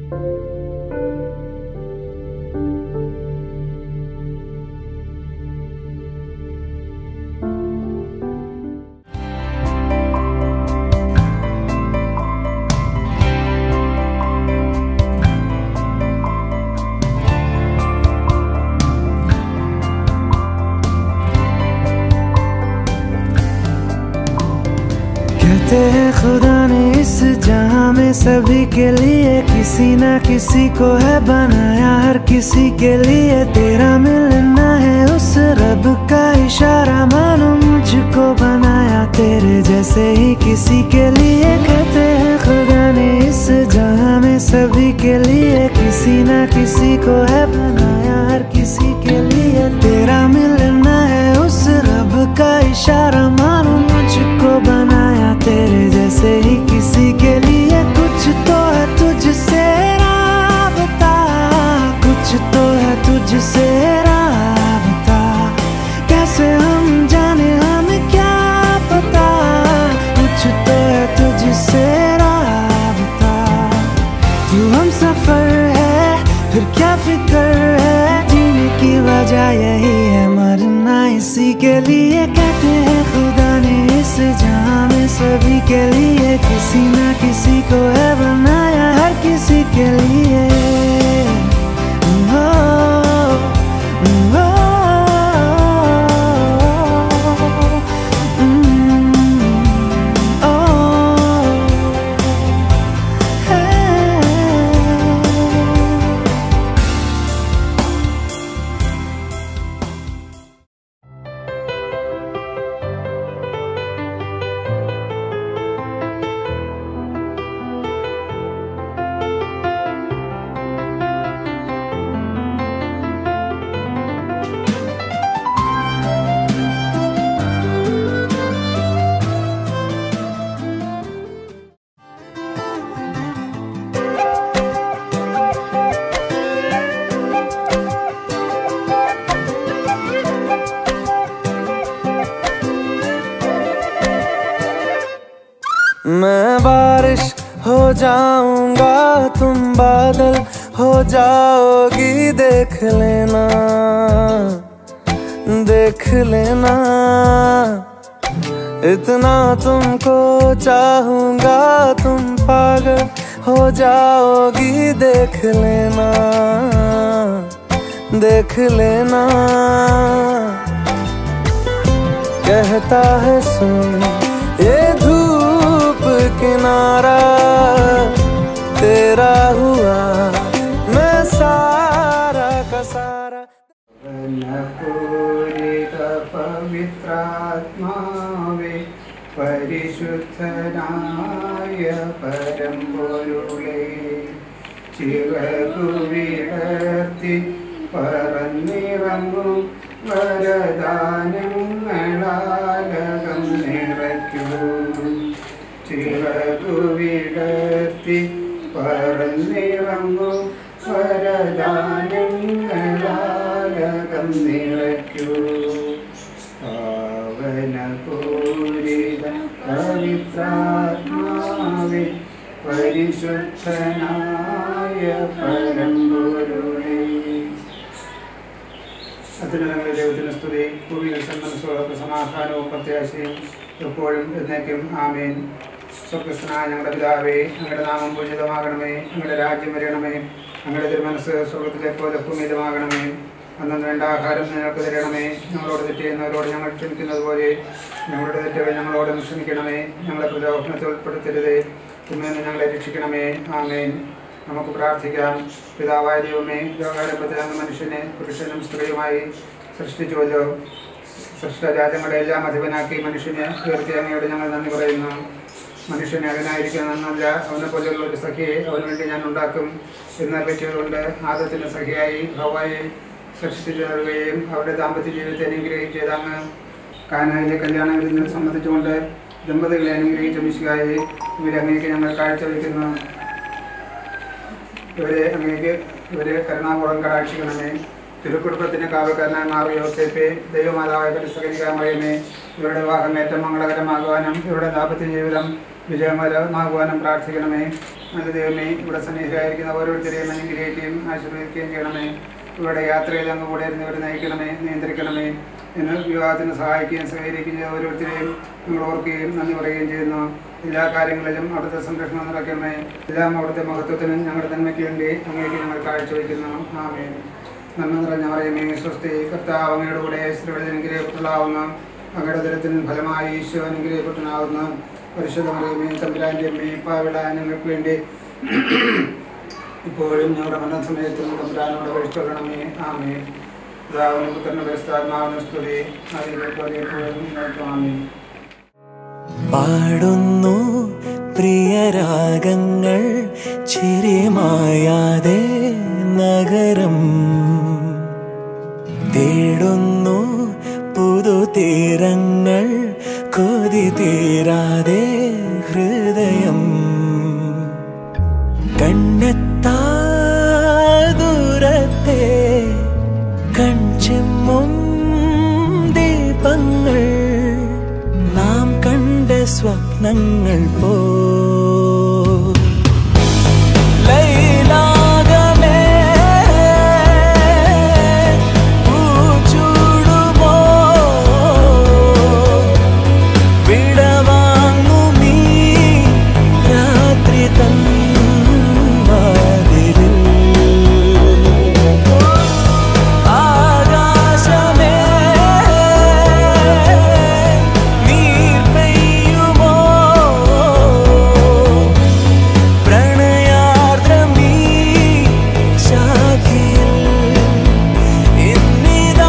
कहते हैं खुदा ने इस जहां में सभी के लिए किसी ना किसी को है बनाया हर किसी के लिए तेरा मिलना है उस रब का इशारा मानो मुझको बनाया तेरे जैसे ही किसी के लिए कहते हैं खुदा ने इस जहां में सभी के लिए किसी ना किसी को है बनाया हर किसी के लिए तेरा मिलना है उस रब का इशारा मानो मुझको बनाया तेरे जैसे ही किसी के लिए कुछ तो है तुझसे राबता कुछ तो है तुझसे राबता कैसे हम जाने हमें क्या पता कुछ तो है तुझसे राबता तू हम सफर है फिर क्या फिक्र है जीने की वजह यही है मरना इसी के लिए कहते हैं खुदा ने इस जहां में सभी के लिए किसी ना किसी को है बनाया हर किसी के लिए ओ, ओ, mm, oh, hey. मैं बारिश हो जाऊंगा तुम बादल हो जाओगी देख लेना देख लेना इतना तुमको चाहूंगा तुम पागल हो जाओगी देख लेना देख लेना कहता है सुन ये धूप किनारा तेरा हुआ मैं सारा का सारा പൂരിത പവിത്രാത്മാവേ പരിശുദ്ധനായ പരമ്പൊരുളേ ചിറകു വിടർത്തി പറന്നിറങ്ങും വരദാനങ്ങളാലകം നിറയ്ക്കൂ ചിറകു വിടർത്തി പറന്നിറങ്ങും വരദാനങ്ങളാലകം നിറയ്ക്കൂ പാവനപൂരിത പവിത്രാത്മാവേ പരിശുദ്ധനായ പരമ്പൊരുളേ അത്യുന്നതങ്ങളുടെ ദൈവത്തിന് സ്തുതി ഭൂമിയിൽ സന്മനസ്സോടൊപ്പം സമാധാനവും പ്രത്യാശയും എപ്പോഴും എന്നേക്കും ആമേൻ സ്വർഗസ്നായ ഞങ്ങളുടെ പിതാവേ ഞങ്ങളുടെ നാമം പൂജിതമാകണമേ ഞങ്ങളുടെ രാജ്യം വരണമേ ഞങ്ങളുടെ തിരുമനസ് സ്വർഗത്തിലെ പോലെ ഭൂമിയിലുമാകണമേ അന്നു വേണ്ട ആഹാരം ഞങ്ങൾക്ക് തരണമേ ഞങ്ങളോട് തെറ്റ് ചെയ്യുന്നവരോട് ഞങ്ങൾ ക്ഷമിക്കുന്നത് പോലെ ഞങ്ങളുടെ തെറ്റുകൾ ഞങ്ങളോട് ക്ഷമിക്കണമേ ഞങ്ങളെ പ്രലോഭനത്തിൽ ഉൾപ്പെടുത്തരുതേ ഇന്ന് ഞങ്ങളെ രക്ഷിക്കണമേ ആമേൻ നമുക്ക് പ്രാർത്ഥിക്കാം പിതാവായ ദൈവമേ ലോകാരംഭത്തിൽ അങ്ങ് മനുഷ്യനെ പുരുഷനും സ്ത്രീയുമായി സൃഷ്ടിച്ചുവല്ലോ സൃഷ്ടരാജ്യങ്ങളെ എല്ലാം അധിപനാക്കി മനുഷ്യനെ ഉയർത്തി അങ്ങയോട് ഞങ്ങൾ നന്ദി പറയുന്നു മനുഷ്യനെ അതിനായിരിക്കുന്നല്ല അവനെ പോലെയുള്ള ഒരു സഖിയെ അവന് വേണ്ടി ഞാൻ ഉണ്ടാക്കും എന്ന് പറ്റിയതുകൊണ്ട് ആദത്തിന് സഖിയായി ഹവായെ സൃഷ്ടിച്ചു നൽകുകയും അവരുടെ ദാമ്പത്യ ജീവിതത്തെ അനുഗ്രഹിച്ചത് അങ്ങ് കാനായിലെ കല്യാണ വിരുന്നിൽ സംബന്ധിച്ചുകൊണ്ട് ദമ്പതികളെ അനുഗ്രഹിച്ച മിശികായി ഇവരെ അങ്ങേക്ക് ഞങ്ങൾ കാഴ്ചവെക്കുന്നു ഇവരെ അങ്ങേക്ക് ഇവരെ കരുണാപൂർവ്വം കടാക്ഷിക്കണമേ തിരുക്കുടുംബത്തിന് കാവൽക്കാരനായ മാറി യോസേപ്പെ ദൈവമാതാവായ പരിസകരിക്കാമയമേ ഇവരുടെ വിവാഹം ഏറ്റവും മംഗളകരമാകുവാനും ഇവരുടെ ദാമ്പത്യ ജീവിതം വിജയകരമാകുവാനും പ്രാർത്ഥിക്കണമേ നല്ല ദൈവമേ ഇവിടെ സന്നിഹിതരായിരിക്കുന്ന ഓരോരുത്തരെയും അനുഗ്രഹിക്കുകയും ആശീർവദിക്കുകയും ചെയ്യണമേ ഇവരുടെ യാത്രയിൽ അങ്ങ് കൂടെ ഇരുന്നവരെ നയിക്കണമേ നിയന്ത്രിക്കണമേ എന്ന് വിവാഹത്തിന് സഹായിക്കുകയും സഹകരിക്കുകയും ചെയ്ത ഓരോരുത്തരെയും നിങ്ങൾ ഓർക്കുകയും നന്ദി പറയുകയും ചെയ്യുന്നു എല്ലാ കാര്യങ്ങളിലും അവിടുത്തെ സംരക്ഷണം നടക്കണമേ എല്ലാം അവിടുത്തെ മഹത്വത്തിനും ഞങ്ങളുടെ നന്മയ്ക്ക് വേണ്ടി അങ്ങേക്ക് ഞങ്ങൾ കാഴ്ചവെക്കുന്നു ആമേ നന്മ നിറഞ്ഞ പറയുമേ സ്വസ്തി കർത്താവ് അങ്ങയുടെ കൂടെ സ്ത്രീകളിൽ അനുഗ്രഹിക്കപ്പെട്ടുള്ളാവുന്ന അങ്ങയുടെ ദരത്തിന് ഫലമായി ഈശോ അനുഗ്രഹിക്കപ്പെട്ടുണ്ടാവുന്ന പരിശുദ്ധ മറിയമേ തമ്പുരാൻ്റെ അമ്മേ പാവിട ഞങ്ങൾക്ക് വേണ്ടി ഇപ്പോഴും ഞങ്ങളുടെ മരണസമയത്തും തമ്പുരാനോട് കഴിച്ചുകൊള്ളണമേ ആമേ പിതാവിനും പുത്രനും പരിസ്ഥാത്മാവിനും സ്തുതി അതിലേക്ക് എപ്പോഴും നിങ്ങൾക്ക് ആമേ പാടുന്നു പ്രിയരാഗങ്ങൾ ചിരിമായാതെ നഗരം തേടുന്നു പുതുതീരങ്ങൾ കൊതി തീരാതെ ഹൃദയം കണ്ണെത്താ ദൂരത്തെ കൺചെമ്മും ദീപങ്ങൾ നാം കണ്ട സ്വപ്നങ്ങൾ പോ ലൈലാകമേ പൂച്ചൂടുമോ വിടവാങ്ങുമീ രാത്രി തൻ വാതിലിൽ ആകാശമേ നീർ പെയ്യുമോ പ്രണയാർദ്രമീ ശാഖിയിൽ ഇന്നിതാ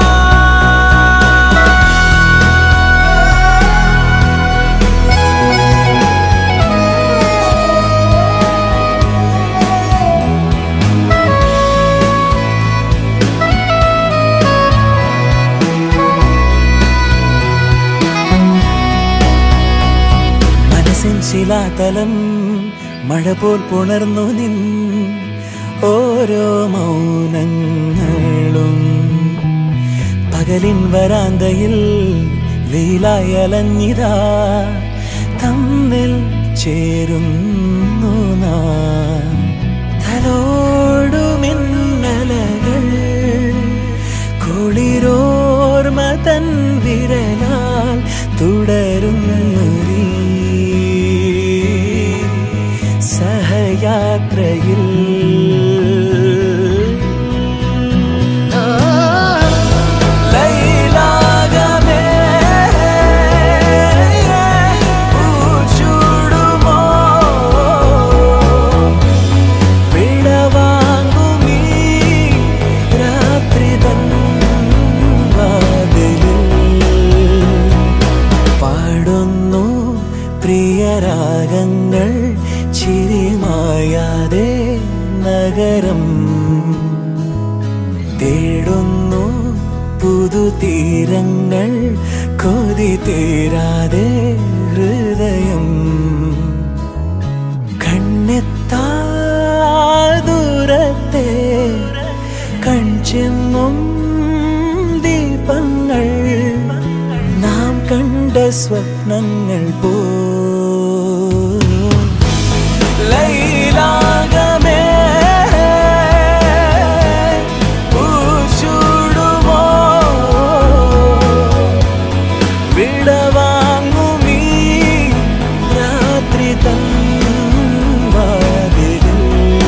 മനസ്സിൻ ശിലാതലം മഴ പോൽ പുണർന്നു നിൻ ഓരോ മൗനങ്ങളും പകലിൻ വരാന്തയിൽ വെയിലായി അലഞ്ഞിതാ തമ്മിൽ ചേരുന്നു നാം തലോടുമിന്നലകൾ കുളിരോർമ തൻ വിരലാൽ തുടരുന്നു നീ. സഹയാത്രയിൽ ലൈലാകമേ പൂച്ചൂടുമോ വിടവാങ്ങുമീ രാത്രി തൻ വാതിലിൽ പാടുന്നു പ്രിയരാഗങ്ങൾ ചിരിമായാതെ നഗരം തേടുന്നു പുതുതീരങ്ങൾ കൊതി തീരാതെ ഹൃദയം കണ്ണെത്താ ദൂരത്തെ കൺചെമ്മും ദീപങ്ങൾ നാം കണ്ട സ്വപ്നങ്ങൾ പോ ലൈലാകമേ പൂച്ചൂടുമോ വിടവാങ്ങുമീ രാത്രി തൻ വാതിലിൽ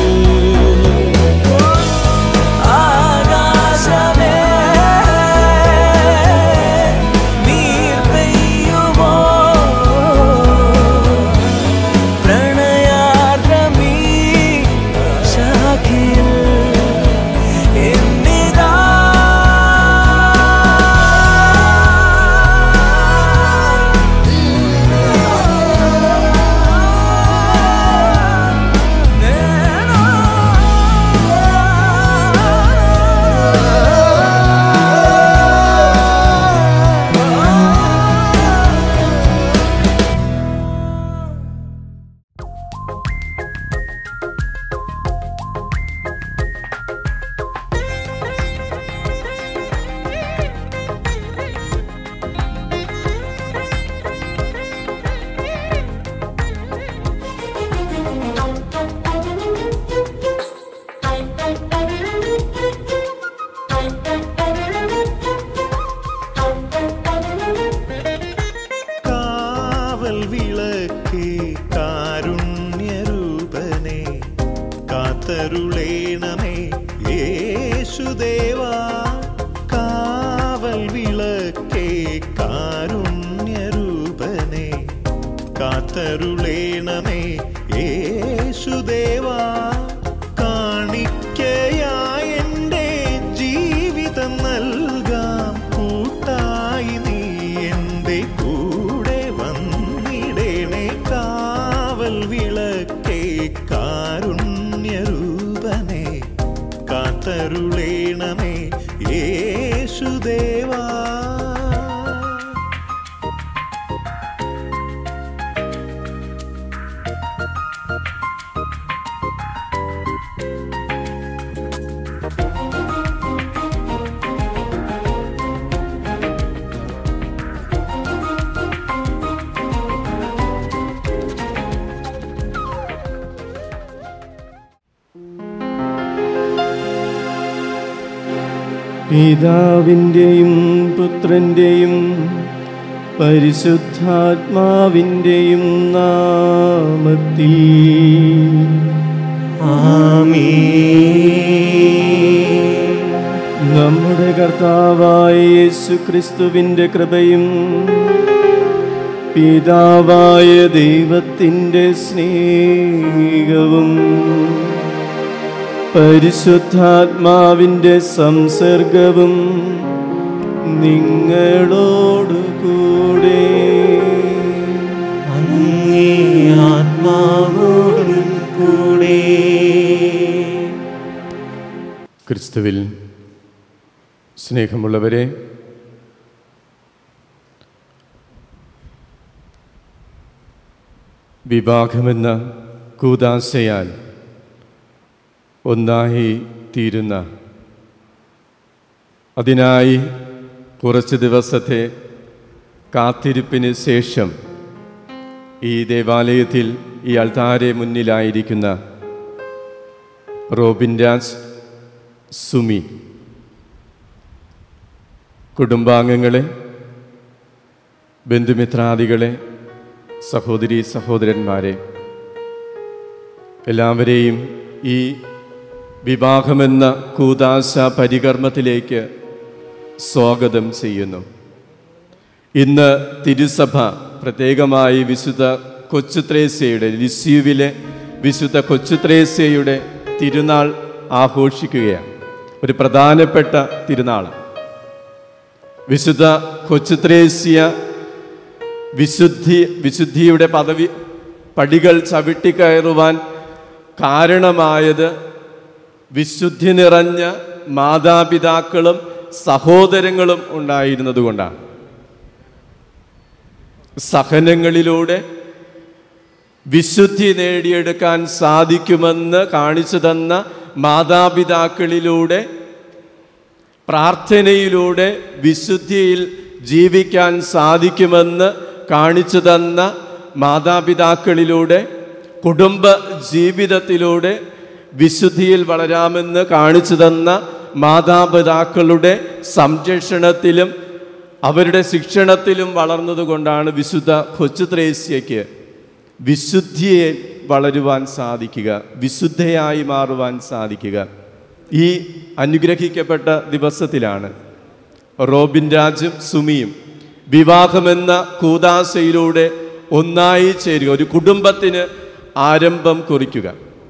ആകാശമേ നീർ പെയ്യുമോ കാവൽ വിളക്കേ കാരുണ്യരൂപനെ കാത്തരുളേണമേ യേശുദേവാ കാവൽ വിളക്കേ കാരുണ്യരൂപനെ കാത്തരുളേണമേ യേശുദേവാ കാണിക്കയായ എൻ്റെ ജീവിതം നൽകാം കൂട്ടായി നീ എൻ്റെ കൂടെ വന്നിടേണേ കാവൽ വിളക്കേ കാരുണ്യരൂപനെ കാത്തരുളേണമേ യേശുദേവാ പിതാവിൻ്റെയും പുത്രൻ്റെയും പരിശുദ്ധാത്മാവിൻ്റെയും നാമത്തിൽ നമ്മുടെ കർത്താവായ യേശു ക്രിസ്തുവിൻ്റെ കൃപയും പിതാവായ ദൈവത്തിൻ്റെ സ്നേഹവും പരിശുദ്ധാത്മാവിൻ്റെ സംസർഗവും നിങ്ങളോടു കൂടെ ആത്മാവോടും കൂടെ ക്രിസ്തുവിൽ സ്നേഹമുള്ളവരെ വിവാഹമെന്ന കൂതാശയാൽ ഒന്നായി തീരുന്ന അതിനായി കുറച്ച് ദിവസത്തെ കാത്തിരിപ്പിന് ശേഷം ഈ ദേവാലയത്തിൽ ഈ അൾത്താരെ മുന്നിലായിരിക്കുന്ന റോബിൻ രാജ് സുമി കുടുംബാംഗങ്ങളെ ബന്ധുമിത്രാദികളെ സഹോദരി സഹോദരന്മാരെ എല്ലാവരെയും ഈ വിവാഹമെന്ന കൂതാശ പരികർമ്മത്തിലേക്ക് സ്വാഗതം ചെയ്യുന്നു ഇന്ന് തിരുസഭ പ്രത്യേകമായി വിശുദ്ധ കൊച്ചുത്രേസ്യയുടെ ലിസ്യുവിലെ വിശുദ്ധ കൊച്ചുത്രേസ്യയുടെ തിരുനാൾ ആഘോഷിക്കുകയാണ് ഒരു പ്രധാനപ്പെട്ട തിരുനാൾ വിശുദ്ധ കൊച്ചുത്രേസ്യ വിശുദ്ധി വിശുദ്ധിയുടെ പദവി പടികൾ ചവിട്ടിക്കയറുവാൻ കാരണമായത് വിശുദ്ധി നിറഞ്ഞ മാതാപിതാക്കളും സഹോദരങ്ങളും ഉണ്ടായിരുന്നതുകൊണ്ടാണ് സഹനങ്ങളിലൂടെ വിശുദ്ധി നേടിയെടുക്കാൻ സാധിക്കുമെന്ന് കാണിച്ചു തന്ന മാതാപിതാക്കളിലൂടെ പ്രാർത്ഥനയിലൂടെ വിശുദ്ധിയിൽ ജീവിക്കാൻ സാധിക്കുമെന്ന് കാണിച്ചു തന്ന മാതാപിതാക്കളിലൂടെ കുടുംബ ജീവിതത്തിലൂടെ വിശുദ്ധിയിൽ വളരാമെന്ന് കാണിച്ചു തന്ന മാതാപിതാക്കളുടെ സംരക്ഷണത്തിലും അവരുടെ ശിക്ഷണത്തിലും വളർന്നതുകൊണ്ടാണ് വിശുദ്ധ കൊച്ചുത്രേസ്യയ്ക്ക് വിശുദ്ധിയെ വളരുവാൻ സാധിക്കുക വിശുദ്ധയായി മാറുവാൻ സാധിക്കുക ഈ അനുഗ്രഹിക്കപ്പെട്ട ദിവസത്തിലാണ് റോബിൻ രാജും സുമിയും വിവാഹമെന്ന കൂതാശയിലൂടെ ഒന്നായി ചേരുക ഒരു കുടുംബത്തിന് ആരംഭം കുറിക്കുക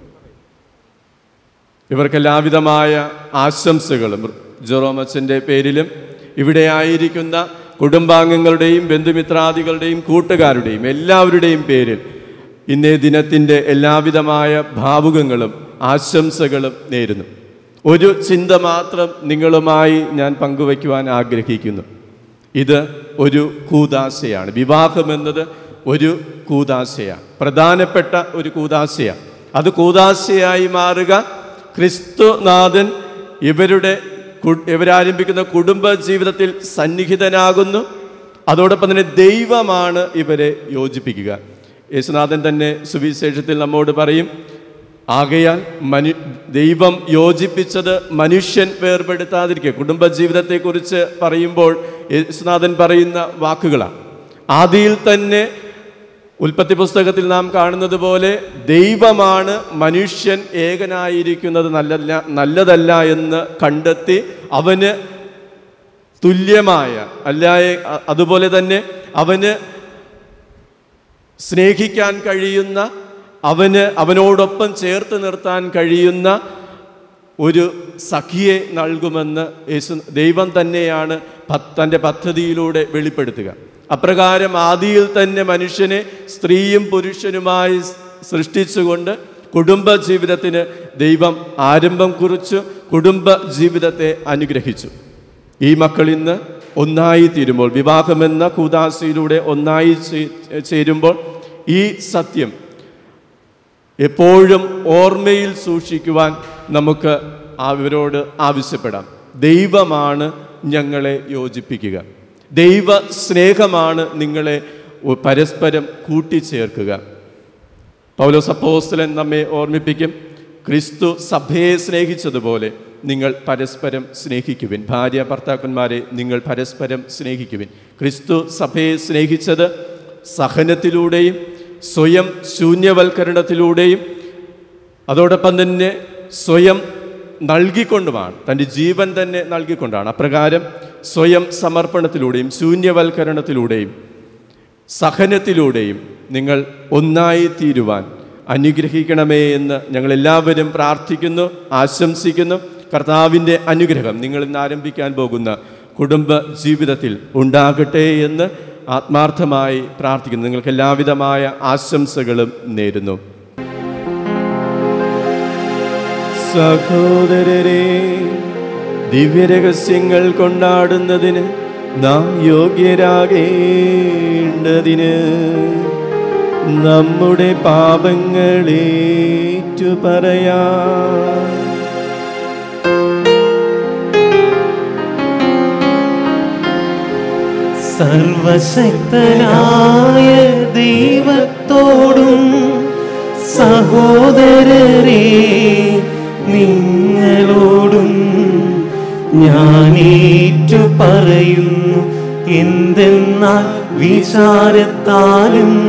ഇവർക്ക് എല്ലാവിധമായ ആശംസകളും ജെറോമച്ചൻ്റെ പേരിലും ഇവിടെ ആയിരിക്കുന്ന കുടുംബാംഗങ്ങളുടെയും ബന്ധുമിത്രാദികളുടെയും കൂട്ടുകാരുടെയും എല്ലാവരുടെയും പേരിൽ ഇന്നേ ദിനത്തിൻ്റെ എല്ലാവിധമായ ഭാവുകങ്ങളും ആശംസകളും നേരുന്നു ഒരു ചിന്ത മാത്രം നിങ്ങളുമായി ഞാൻ പങ്കുവയ്ക്കുവാൻ ആഗ്രഹിക്കുന്നു ഇത് ഒരു കൂതാശയാണ് വിവാഹം എന്നത് ഒരു കൂതാശയാണ് പ്രധാനപ്പെട്ട ഒരു കൂതാശയാണ് അത് കൂതാശയായി മാറുക ക്രിസ്തുനാഥൻ ഇവരുടെ കു- ഇവരാരംഭിക്കുന്ന കുടുംബ ജീവിതത്തിൽ സന്നിഹിതനാകുന്നു അതോടൊപ്പം തന്നെ ദൈവമാണ് ഇവരെ യോജിപ്പിക്കുക യേശുനാഥൻ തന്നെ സുവിശേഷത്തിൽ നമ്മോട് പറയും ആകയാൽ മനു ദൈവം യോജിപ്പിച്ചത് മനുഷ്യൻ വേർപെടുത്താതിരിക്കുക കുടുംബജീവിതത്തെക്കുറിച്ച് പറയുമ്പോൾ യേശുനാഥൻ പറയുന്ന വാക്കുകളാണ് ആദിയിൽ തന്നെ ഉൽപ്പത്തി പുസ്തകത്തിൽ നാം കാണുന്നത് പോലെ ദൈവമാണ് മനുഷ്യൻ ഏകനായിരിക്കുന്നത് നല്ലല്ല നല്ലതല്ല എന്ന് കണ്ടെത്തി അവന് തുല്യമായ അല്ല അതുപോലെ തന്നെ അവന് സ്നേഹിക്കാൻ കഴിയുന്ന അവന് അവനോടൊപ്പം ചേർത്ത് നിർത്താൻ കഴിയുന്ന ഒരു സഖിയെ നൽകുമെന്ന് യേശു ദൈവം തന്നെയാണ് പ- തൻ്റെ പദ്ധതിയിലൂടെ വെളിപ്പെടുത്തുക അപ്രകാരം ആദിയിൽ തന്നെ മനുഷ്യനെ സ്ത്രീയും പുരുഷനുമായി സ് സൃഷ്ടിച്ചുകൊണ്ട് കുടുംബ ജീവിതത്തിന് ദൈവം ആരംഭം കുറിച്ചു കുടുംബ ജീവിതത്തെ അനുഗ്രഹിച്ചു ഈ മക്കൾ ഇന്ന് ഒന്നായി തീരുമ്പോൾ വിവാഹമെന്ന കൂതാശയിലൂടെ ഒന്നായി ചേ- ചേരുമ്പോൾ ഈ സത്യം എപ്പോഴും ഓർമ്മയിൽ സൂക്ഷിക്കുവാൻ നമുക്ക് അവരോട് ആവശ്യപ്പെടാം ദൈവമാണ് ഞങ്ങളെ യോജിപ്പിക്കുക ദൈവ സ്നേഹമാണ് നിങ്ങളെ ഒ- പരസ്പരം കൂട്ടിച്ചേർക്കുക പൗലോസ് അപ്പോസ്തലൻ നമ്മെ ഓർമ്മിപ്പിക്കും ക്രിസ്തു സഭയെ സ്നേഹിച്ചതുപോലെ നിങ്ങൾ പരസ്പരം സ്നേഹിക്കുവിൻ ഭാര്യ ഭർത്താക്കന്മാരെ നിങ്ങൾ പരസ്പരം സ്നേഹിക്കുവിൻ ക്രിസ്തു സഭയെ സ്നേഹിച്ചത് സഹനത്തിലൂടെയും സ്വയം ശൂന്യവൽക്കരണത്തിലൂടെയും അതോടൊപ്പം തന്നെ സ്വയം നൽകിക്കൊണ്ടുമാണ് തൻ്റെ ജീവൻ തന്നെ നൽകിക്കൊണ്ടാണ് അപ്രകാരം സ്വയം സമർപ്പണത്തിലൂടെയും ശൂന്യവൽക്കരണത്തിലൂടെയും സഹനത്തിലൂടെയും നിങ്ങൾ ഒന്നായി തീരുവാൻ അനുഗ്രഹിക്കണമേ എന്ന് ഞങ്ങൾ എല്ലാവരും പ്രാർത്ഥിക്കുന്നു ആശംസിക്കുന്നു കർത്താവിൻ്റെ അനുഗ്രഹം നിങ്ങൾ ഇന്ന് ആരംഭിക്കാൻ പോകുന്ന കുടുംബ ജീവിതത്തിൽ ഉണ്ടാകട്ടെ എന്ന് ആത്മാർത്ഥമായി പ്രാർത്ഥിക്കുന്നു നിങ്ങൾക്ക് എല്ലാവിധമായ ആശംസകളും നേരുന്നു സഹോദരരെ ദിവ്യരഹസ്യങ്ങൾ കൊണ്ടാടുന്നതിന് നാം യോഗ്യരാകേണ്ടതിന് നമ്മുടെ പാപങ്ങളേറ്റു പറയാം സർവശക്തനായ ദൈവത്തോടും സഹോദരരെ നിങ്ങളോടും ഞാനേറ്റു പറയുന്നു എന്തെന്നാൽ വിചാരത്താലും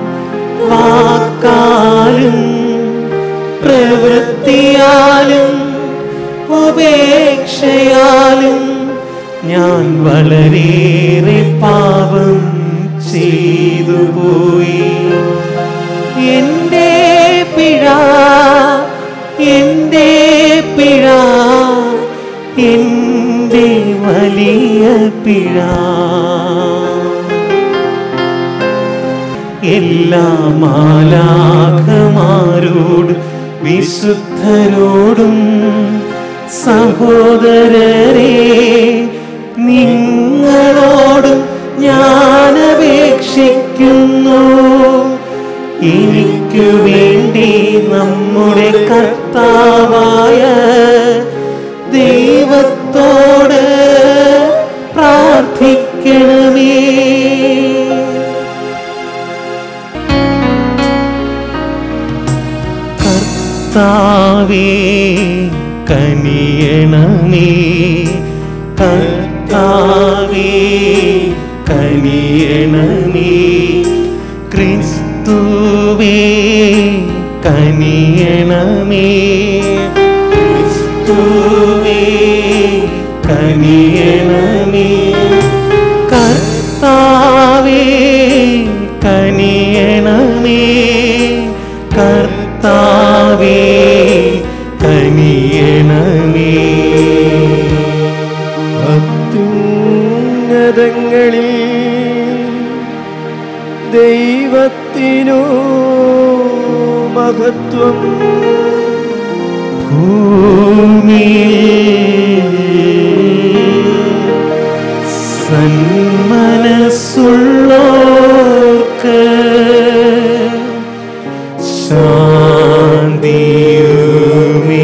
വാക്കാലും പ്രവൃത്തിയാലും ഉപേക്ഷയാലും ഞാൻ വളരെയേറെ പാപം ചെയ്തു പോയി എന്റെ പിഴ എന്റെ പിഴ എന്റെ വലിയ പിഴ എല്ലാ മാലാഖമാരോട് വിശുദ്ധരോടും സഹോദരരെ നിങ്ങളോടും ഞാൻ അപേക്ഷിക്കുന്നു എനിക്ക് വേണ്ടി നമ്മുടെ കർത്താവായ ദൈവത്തോട് പ്രാർത്ഥിക്കണമേ കർത്താവേ കനിയണമേ കർത്താവേ കനിയണമേ ക്രിസ്തുവേ കനിയണമേ ക്രിസ്തുവേ കനിയണമേ കർത്താവേ കനിയണമേ കർത്താവേ കനിയണമേ അത്യുന്നതങ്ങളിൽ ദൈവത്തിനു മഹത്വം സന്മനസ്സുള്ളോർക്ക് ശാന്തിയുമേ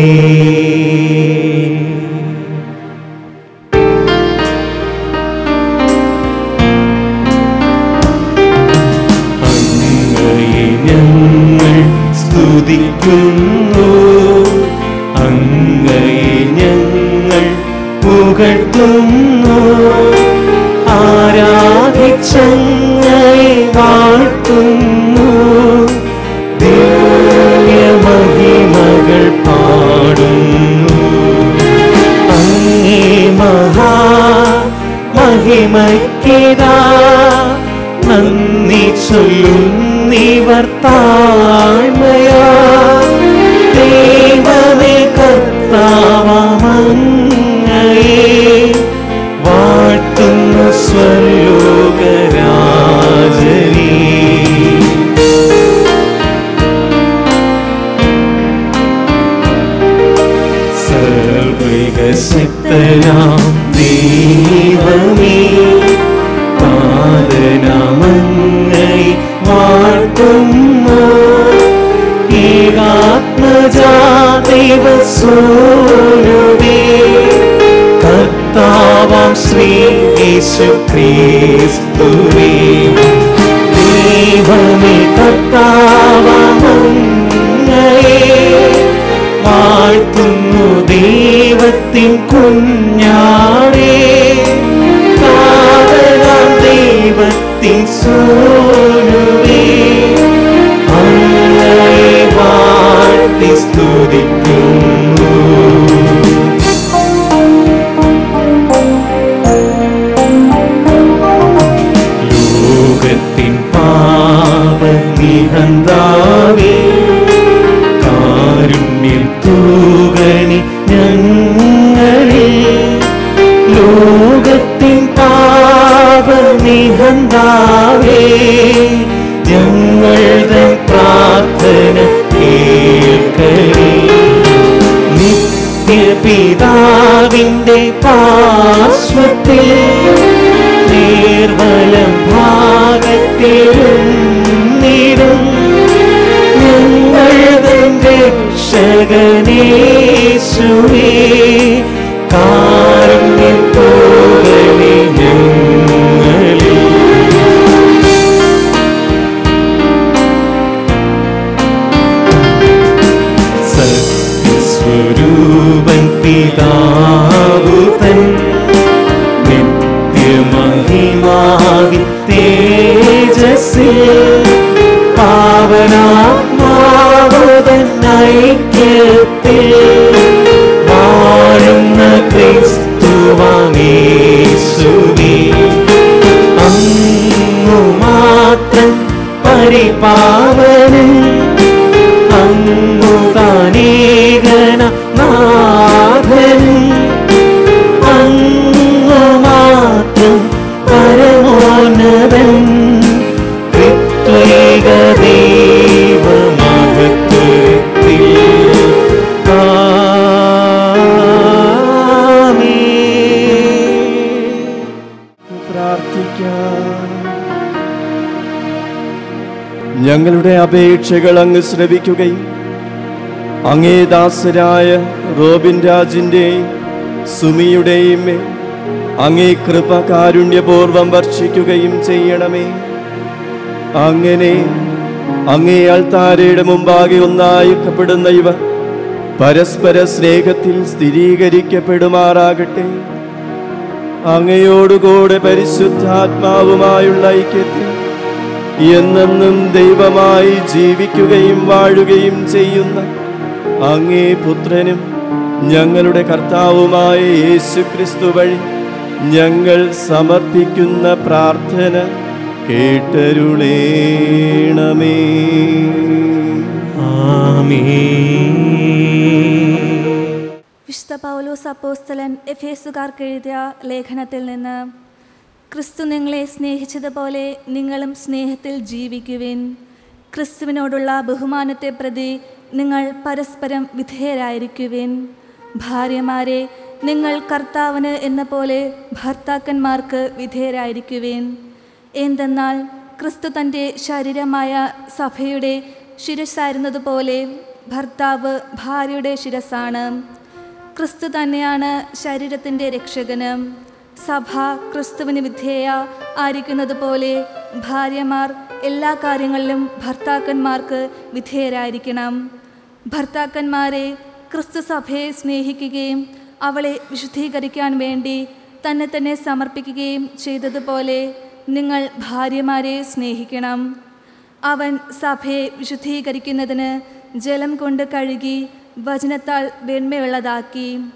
അങ്ങയെ ഞങ്ങൾ സ്തുതിക്കുന്നു അങ്ങയെ ഞങ്ങൾ പുകഴ്ത്തുന്നു ആരാധിച്ചങ്ങയെ വാഴ്ത്തുന്നു ചൊല്ലുന്നിവർ താഴ്മയാ ദൈവമേ കർത്താവമങ്ങയെ വാഴ്ത്തുന്നു സ്വലോകരാജനീ സർവൈകശക്തനാം ദൈവമേ പാദനമങ്ങൈ വാഴ്ത്തുന്നു ഏകാത്മജാദൈവസൂനുവേ കർത്താവാം ശ്രീ യേശു ക്രിസ്തുവേ ദൈവമേ കർത്താവമങ്ങയെ വാഴ്ത്തുന്നു ദൈവത്തിൻ കുഞ്ഞാടേ കാതലാം ദൈവത്തിൻ സോനുവേ അങ്ങയെ വാഴ്ത്തി സ്തുതിക്കുന്നു ലോകത്തിൻ പാപനിഹന്താവേ കാരുണ്യം തൂകണി ഞങ്ങളിൽ ലോകത്തിൻ പാപനിഹന്താവേ ഞങ്ങളുടെ പ്രാർത്ഥന കേൾക്കണേ നിത്യപിതാവിൻ്റെ പാർശ്വത്തിൽ നേർവലം ഭാഗത്തിലും നിരും ഞങ്ങളുടെ രക്ഷകനേശുവേ കാരുണ്യം പോകണേ ഞങ്ങളിൽ സത്യസ്വരൂപൻ പിതാവുതൻ നിത്യമഹിമാവി തേജസ്സിൽ പാവനാത്മാവുതൻ ഐക്യത്തിൽ വാഴുന്ന ക്രിസ്തുവാമേശുവേ അങ്ങു മാത്രം പരിപാവനൻ അങ്ങു താനേകന നാഥനും അങ്ങു മാത്രം പരമോന്നതൻ ത്രിത്വൈക ദൈവമഹത്വത്തിൽ ആമേൻ പ്രാർത്ഥിക്കാം ഞങ്ങളുടെ അപേക്ഷകൾ അങ്ങ് ശ്രവിക്കുകയും അങ്ങേ ദാസരായ റോബിൻ രാജിൻ്റെയും സുമിയുടെയും മേൽ അങ്ങേ കൃപ കാരുണ്യപൂർവം വർഷിക്കുകയും ചെയ്യണമേ അങ്ങനെ അങ്ങേ അൾത്താരയുടെ മുമ്പാകെ ഒന്നായിക്കപ്പെടുന്ന ഇവ പരസ്പര സ്നേഹത്തിൽ സ്ഥിരീകരിക്കപ്പെടുമാറാകട്ടെ അങ്ങയോടുകൂടെ പരിശുദ്ധാത്മാവുമായുള്ള ഐക്യത്തിൽ എന്നെന്നും ദൈവമായി ജീവിക്കുകയും വാഴുകയും ചെയ്യുന്ന അങ്ങേ പുത്രനും ഞങ്ങളുടെ കർത്താവുമായ യേശു ക്രിസ്തു വഴി ഞങ്ങൾ സമർപ്പിക്കുന്ന പ്രാർത്ഥന കേട്ടരുളേണമേ ആമേൻ വിശുദ്ധ പൗലോസ് അപ്പോസ്തലൻ എഫേസുകാർക്ക് എഴുതിയ ലേഖനത്തിൽ നിന്ന് ക്രിസ്തു നിങ്ങളെ സ്നേഹിച്ചതുപോലെ നിങ്ങളും സ്നേഹത്തിൽ ജീവിക്കുവിൻ ക്രിസ്തുവിനോടുള്ള ബഹുമാനത്തെ പ്രതി നിങ്ങൾ പരസ്പരം വിധേയരായിരിക്കുവിൻ ഭാര്യമാരെ നിങ്ങൾ കർത്താവിന് എന്ന പോലെ ഭർത്താക്കന്മാർക്ക് വിധേയരായിരിക്കുവിൻ എന്തെന്നാൽ ക്രിസ്തു തൻ്റെ ശരീരമായ സഭയുടെ ശിരസായിരുന്നതുപോലെ ഭർത്താവ് ഭാര്യയുടെ ശിരസാണ് ക്രിസ്തു തന്നെയാണ് ശരീരത്തിൻ്റെ രക്ഷകന് സഭ ക്രിസ്തുവിന് വിധേയ ആയിരിക്കുന്നത് പോലെ ഭാര്യമാർ എല്ലാ കാര്യങ്ങളിലും ഭർത്താക്കന്മാർക്ക് വിധേയരായിരിക്കണം ഭർത്താക്കന്മാരെ ക്രിസ്തു സഭയെ സ്നേഹിക്കുകയും അവളെ വിശുദ്ധീകരിക്കാൻ വേണ്ടി തന്നെ തന്നെ സമർപ്പിക്കുകയും ചെയ്തതുപോലെ നിങ്ങൾ ഭാര്യമാരെ സ്നേഹിക്കണം അവൻ സഭയെ വിശുദ്ധീകരിക്കുന്നതിന് ജലം കൊണ്ട് കഴുകി വചനത്താൽ വെണ്മയുള്ളതാക്കി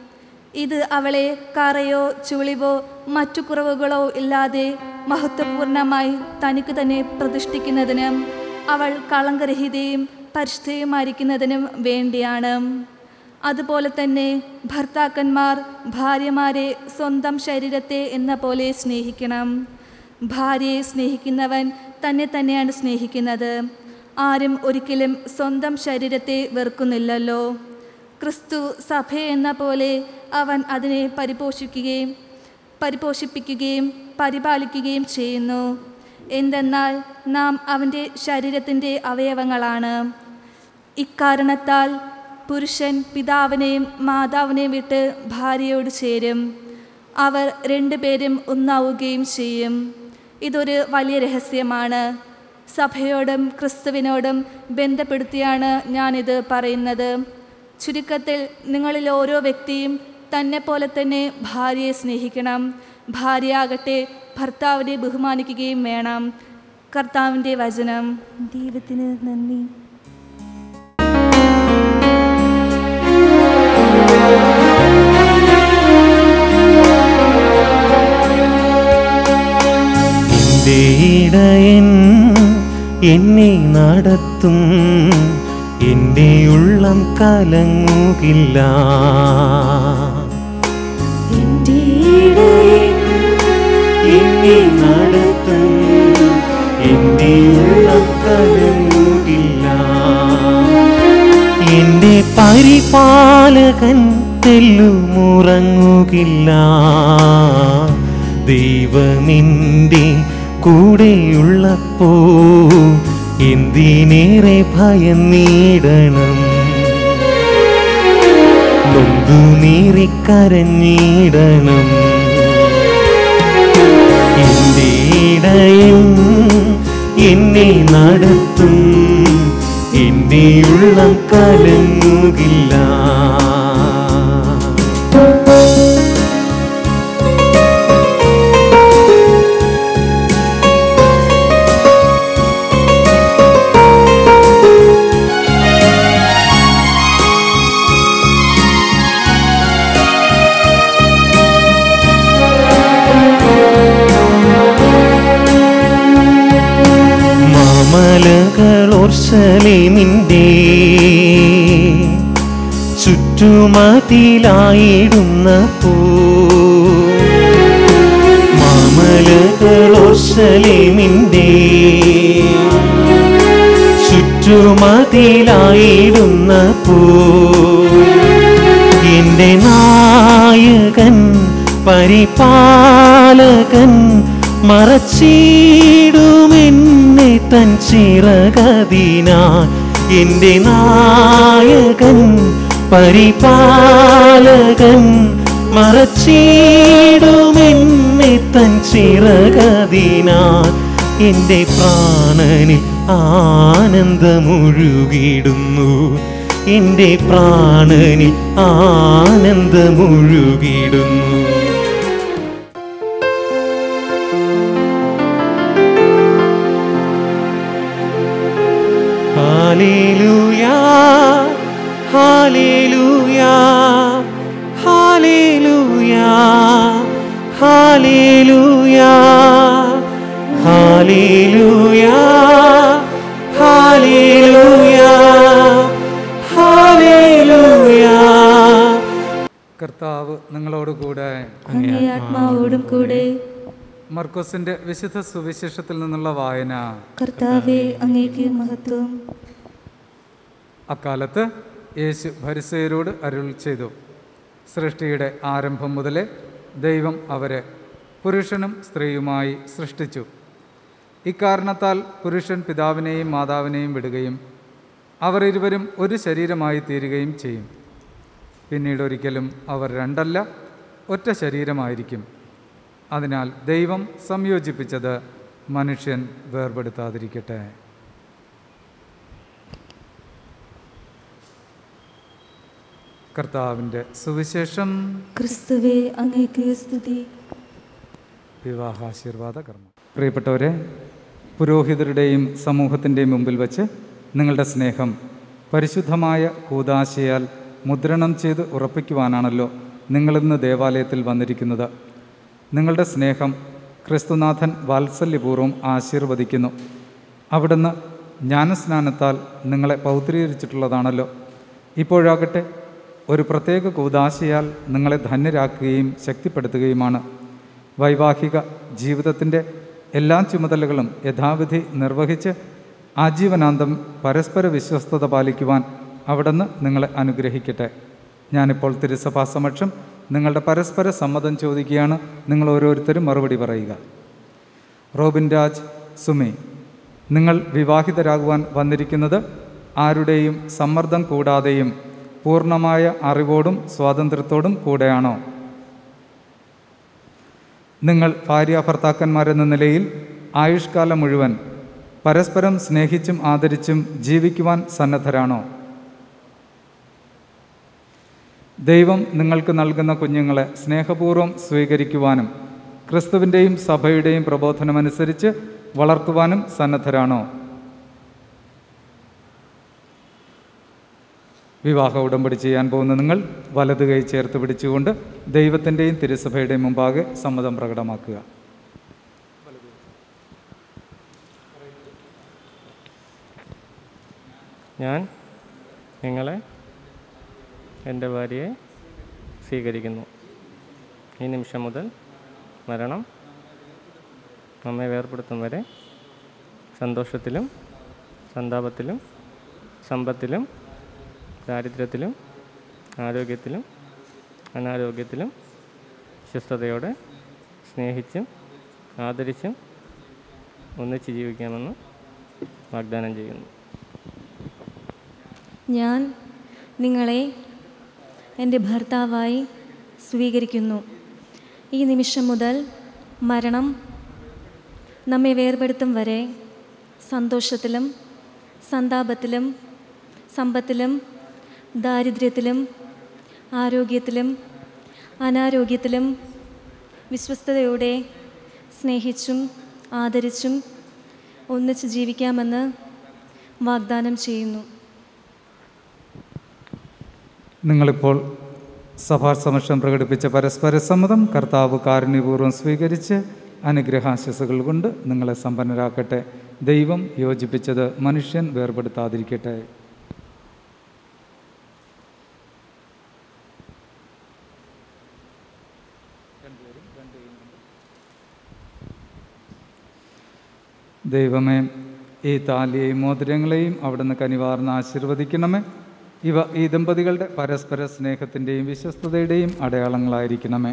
ഇത് അവളെ കറയോ ചുളിവോ മറ്റു കുറവുകളോ ഇല്ലാതെ മഹത്വപൂർണമായി തനിക്ക് തന്നെ പ്രതിഷ്ഠിക്കുന്നതിനും അവൾ കളങ്കരഹിതയും പരിശുദ്ധയുമായിരിക്കുന്നതിനും വേണ്ടിയാണ് അതുപോലെ തന്നെ ഭർത്താക്കന്മാർ ഭാര്യമാരെ സ്വന്തം ശരീരത്തെ എന്ന പോലെ സ്നേഹിക്കണം ഭാര്യയെ സ്നേഹിക്കുന്നവൻ തന്നെ തന്നെയാണ് സ്നേഹിക്കുന്നത് ആരും ഒരിക്കലും സ്വന്തം ശരീരത്തെ വെറുക്കുന്നില്ലല്ലോ ക്രിസ്തു സഭ എന്ന പോലെ അവൻ അതിനെ പരിപോഷിക്കുകയും പരിപോഷിപ്പിക്കുകയും പരിപാലിക്കുകയും ചെയ്യുന്നു എന്തെന്നാൽ നാം അവൻ്റെ ശരീരത്തിൻ്റെ അവയവങ്ങളാണ് ഇക്കാരണത്താൽ പുരുഷൻ പിതാവിനെയും മാതാവിനെയും വിട്ട് ഭാര്യയോട് ചേരും അവർ രണ്ടുപേരും ഒന്നാവുകയും ചെയ്യും ഇതൊരു വലിയ രഹസ്യമാണ് സഭയോടും ക്രിസ്തുവിനോടും ബന്ധപ്പെടുത്തിയാണ് ഞാനിത് പറയുന്നത് ചുരുക്കത്തിൽ നിങ്ങളിൽ ഓരോ വ്യക്തിയും തന്നെ പോലെ തന്നെ ഭാര്യയെ സ്നേഹിക്കണം ഭാര്യയാകട്ടെ ഭർത്താവിനെ ബഹുമാനിക്കുകയും വേണം കർത്താവിൻ്റെ വചനം ദൈവത്തിന് നന്ദി എന്റെ ഇടയൻ എന്നെ നടത്തും എന്റെ ഉള്ളം കലങ്ങുകില്ല എന്നെ നടത്തും എന്റെ ഉള്ളം കലങ്ങുകില്ല എന്റെ പരിപാലകൻ തെല്ലുമുറങ്ങുകില്ല ദൈവമിൻ്റെ കൂടെയുള്ളപ്പോ എന്തിനേറെ ഭയന്നീടണം നൊന്തു നീറിക്കരഞ്ഞിടണം എന്റെ ഇടയൻ എന്നെ നടത്തും എന്റെ ഉള്ളം കലങ്ങുകില്ല മാമലകളോർശലേമിൻ്റെ ചുറ്റുമതിലായിടുന്ന പൂ മാമലകളോർശലേമിൻ്റെ ചുറ്റുമതിലായിടുന്ന പൂ എന്റെ നായകൻ പരിപാലകൻ മറച്ചിടുമെന്നെ തൻ ചിറകതിനാ എന്റെ നായകൻ പരിപാലകൻ മറച്ചിടുമെന്നെ തൻ ചിറകതിനാ എന്റെ പ്രാണനിൽ ആനന്ദമൊഴുകിടുന്നു എന്റെ പ്രാണനിൽ ആനന്ദമൊഴുകിടുന്നു ഹാലേലൂയാ ഹാലേലൂയാ ഹാലേലൂയാ ഹാലേലൂയാ ഹാലേലൂയാ ഹാലേലൂയാ ഹാലേലൂയാ കർത്താവ് നിങ്ങളോടുകൂടെ അങ്ങേ ആത്മാവോടും കൂടെ മർക്കോസിന്റെ വിശുദ്ധ സുവിശേഷത്തിൽ നിന്നുള്ള വായന കർത്താവെ അങ്ങേക്ക് മഹത്വം അക്കാലത്ത് യേശു ഭരിസയരോട് അരുൾ ചെയ്തു സൃഷ്ടിയുടെ ആരംഭം മുതലേ ദൈവം അവരെ പുരുഷനും സ്ത്രീയുമായി സൃഷ്ടിച്ചു ഇക്കാരണത്താൽ പുരുഷൻ പിതാവിനെയും മാതാവിനെയും വിടുകയും അവർ ഇരുവരും ഒരു ശരീരമായി തീരുകയും ചെയ്യും പിന്നീട് ഒരിക്കലും അവർ രണ്ടല്ല ഒറ്റ ശരീരമായിരിക്കും അതിനാൽ ദൈവം സംയോജിപ്പിച്ചത് മനുഷ്യൻ വേർപെടുത്താതിരിക്കട്ടെ കർത്താവിൻ്റെ സുവിശേഷം ക്രിസ്തുവെ അങ്ങേക്ക് സ്തുതി വിവാഹാശീർവാദ കർമ്മം പ്രിയപ്പെട്ടവരെ പുരോഹിതരുടെയും സമൂഹത്തിൻ്റെയും മുമ്പിൽ വച്ച് നിങ്ങളുടെ സ്നേഹം പരിശുദ്ധമായ കൂതാശയാൽ മുദ്രണം ചെയ്ത് ഉറപ്പിക്കുവാനാണല്ലോ നിങ്ങളിന്ന് ദേവാലയത്തിൽ വന്നിരിക്കുന്നത് നിങ്ങളുടെ സ്നേഹം ക്രിസ്തുനാഥൻ വാത്സല്യപൂർവ്വം ആശീർവദിക്കുന്നു അവിടുന്ന് ജ്ഞാനസ്നാനത്താൽ നിങ്ങളെ പൗത്രീകരിച്ചിട്ടുള്ളതാണല്ലോ ഇപ്പോഴാകട്ടെ ഒരു പ്രത്യേക കൂതാശയാൽ നിങ്ങളെ ധന്യരാക്കുകയും ശക്തിപ്പെടുത്തുകയുമാണ് വൈവാഹിക ജീവിതത്തിൻ്റെ എല്ലാ ചുമതലകളും യഥാവിധി നിർവഹിച്ച് ആജീവനാന്തം പരസ്പര വിശ്വസ്തത പാലിക്കുവാൻ അവിടുന്ന് നിങ്ങളെ അനുഗ്രഹിക്കട്ടെ ഞാനിപ്പോൾ തിരുസഭാ സമക്ഷം നിങ്ങളുടെ പരസ്പര സമ്മതം ചോദിക്കുകയാണ് നിങ്ങൾ ഓരോരുത്തരും മറുപടി പറയുക റോബിൻ രാജ് സുമി നിങ്ങൾ വിവാഹിതരാകുവാൻ വന്നിരിക്കുന്നത് ആരുടെയും സമ്മർദ്ദം കൂടാതെയും പൂർണ്ണമായ അറിവോടും സ്വാതന്ത്ര്യത്തോടും കൂടെയാണോ നിങ്ങൾ ഭാര്യ ഭർത്താക്കന്മാരെന്ന നിലയിൽ ആയുഷ്കാലം മുഴുവൻ പരസ്പരം സ്നേഹിച്ചും ആദരിച്ചും ജീവിക്കുവാൻ സന്നദ്ധരാണോ ദൈവം നിങ്ങൾക്ക് നൽകുന്ന കുഞ്ഞുങ്ങളെ സ്നേഹപൂർവ്വം സ്വീകരിക്കുവാനും ക്രിസ്തുവിൻ്റെയും സഭയുടെയും പ്രബോധനമനുസരിച്ച് വളർത്തുവാനും സന്നദ്ധരാണോ വിവാഹ ഉടമ്പടി ചെയ്യാൻ പോകുന്ന നിങ്ങൾ വലത് കൈ ചേർത്ത് പിടിച്ചുകൊണ്ട് ദൈവത്തിൻ്റെയും തിരുസഭയുടെയും മുമ്പാകെ സമ്മതം പ്രകടമാക്കുക ഞാൻ നിങ്ങളെ എൻ്റെ ഭാര്യയെ സ്വീകരിക്കുന്നു ഈ നിമിഷം മുതൽ മരണം നമ്മെ വേർപെടുത്തും വരെ സന്തോഷത്തിലും സന്താപത്തിലും സമ്പത്തിലും ദാരിദ്ര്യത്തിലും ആരോഗ്യത്തിലും അനാരോഗ്യത്തിലും വിശ്വസ്തയോടെ സ്നേഹിച്ചും ആദരിച്ചും ഒന്നിച്ച് ജീവിക്കാമെന്ന് വാഗ്ദാനം ചെയ്യുന്നു ഞാൻ നിങ്ങളെ എൻ്റെ ഭർത്താവായി സ്വീകരിക്കുന്നു ഈ നിമിഷം മുതൽ മരണം നമ്മെ വേർപെടുത്തും വരെ സന്തോഷത്തിലും സന്താപത്തിലും സമ്പത്തിലും ദാരിദ്ര്യത്തിലും ആരോഗ്യത്തിലും അനാരോഗ്യത്തിലും വിശ്വസ്തയോടെ സ്നേഹിച്ചും ആദരിച്ചും ഒന്നിച്ച് ജീവിക്കാമെന്ന് വാഗ്ദാനം ചെയ്യുന്നു നിങ്ങളിപ്പോൾ സഭാസമക്ഷം പ്രകടിപ്പിച്ച പരസ്പര സമ്മതം കർത്താവ് കാരുണ്യപൂർവ്വം സ്വീകരിച്ച് അനുഗ്രഹാശസ്സുകൾ കൊണ്ട് നിങ്ങളെ സമ്പന്നരാക്കട്ടെ ദൈവം യോജിപ്പിച്ചത് മനുഷ്യൻ വേർപെടുത്താതിരിക്കട്ടെ ദൈവമേ ഈ താലിയെയും മോതിരങ്ങളെയും അവിടുന്ന് കനിവാർന്ന് ആശീർവദിക്കണമേ ഇവ ഈ ദമ്പതികളുടെ പരസ്പര സ്നേഹത്തിൻ്റെയും വിശ്വസ്തതയുടെയും അടയാളങ്ങളായിരിക്കണമേ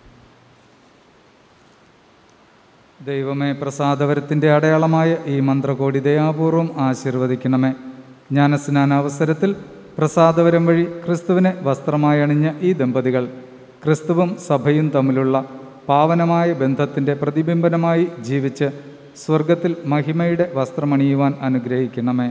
ദൈവമേ പ്രസാദവരത്തിൻ്റെ അടയാളമായ ഈ മന്ത്രകോടി ദയാപൂർവം ആശീർവദിക്കണമേ ജ്ഞാനസ്നാനാവസരത്തിൽ പ്രസാദവരം വഴി ക്രിസ്തുവിനെ വസ്ത്രമായി അണിഞ്ഞ ഈ ദമ്പതികൾ ക്രിസ്തുവും സഭയും തമ്മിലുള്ള പാവനമായ ബന്ധത്തിൻ്റെ പ്രതിബിംബനമായി ജീവിച്ച് സ്വർഗത്തിൽ മഹിമയുടെ വസ്ത്രമണിയുവാൻ അനുഗ്രഹിക്കണമേ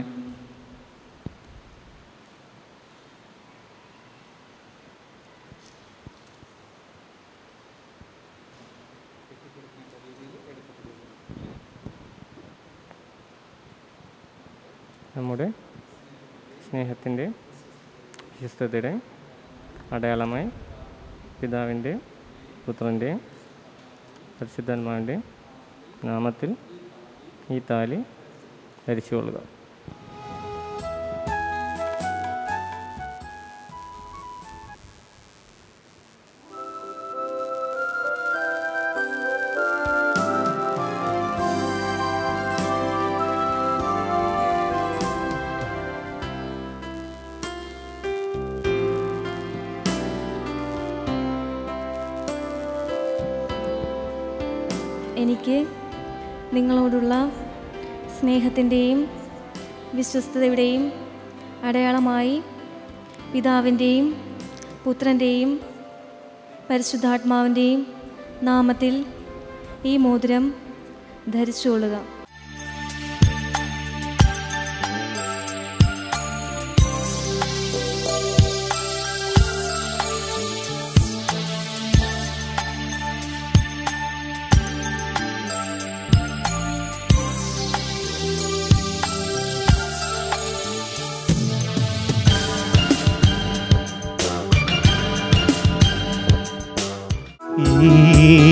നമ്മുടെ സ്നേഹത്തിൻ്റെ വിശ്വസ്തയുടെ അടയാളമായി പിതാവിൻ്റെ പുത്രൻ്റെയും പരിശുദ്ധാത്മാവിൻ്റെയും നാമത്തിൽ ഈ താലി ധരിച്ചുകൊള്ളുക എനിക്ക് നിങ്ങളോടുള്ള സ്നേഹത്തിൻ്റെയും വിശ്വസ്തതയുടെയും അടയാളമായി പിതാവിൻ്റെയും പുത്രൻ്റെയും പരിശുദ്ധാത്മാവിൻ്റെയും നാമത്തിൽ ഈ മോതിരം ധരിച്ചുകൊള്ളുക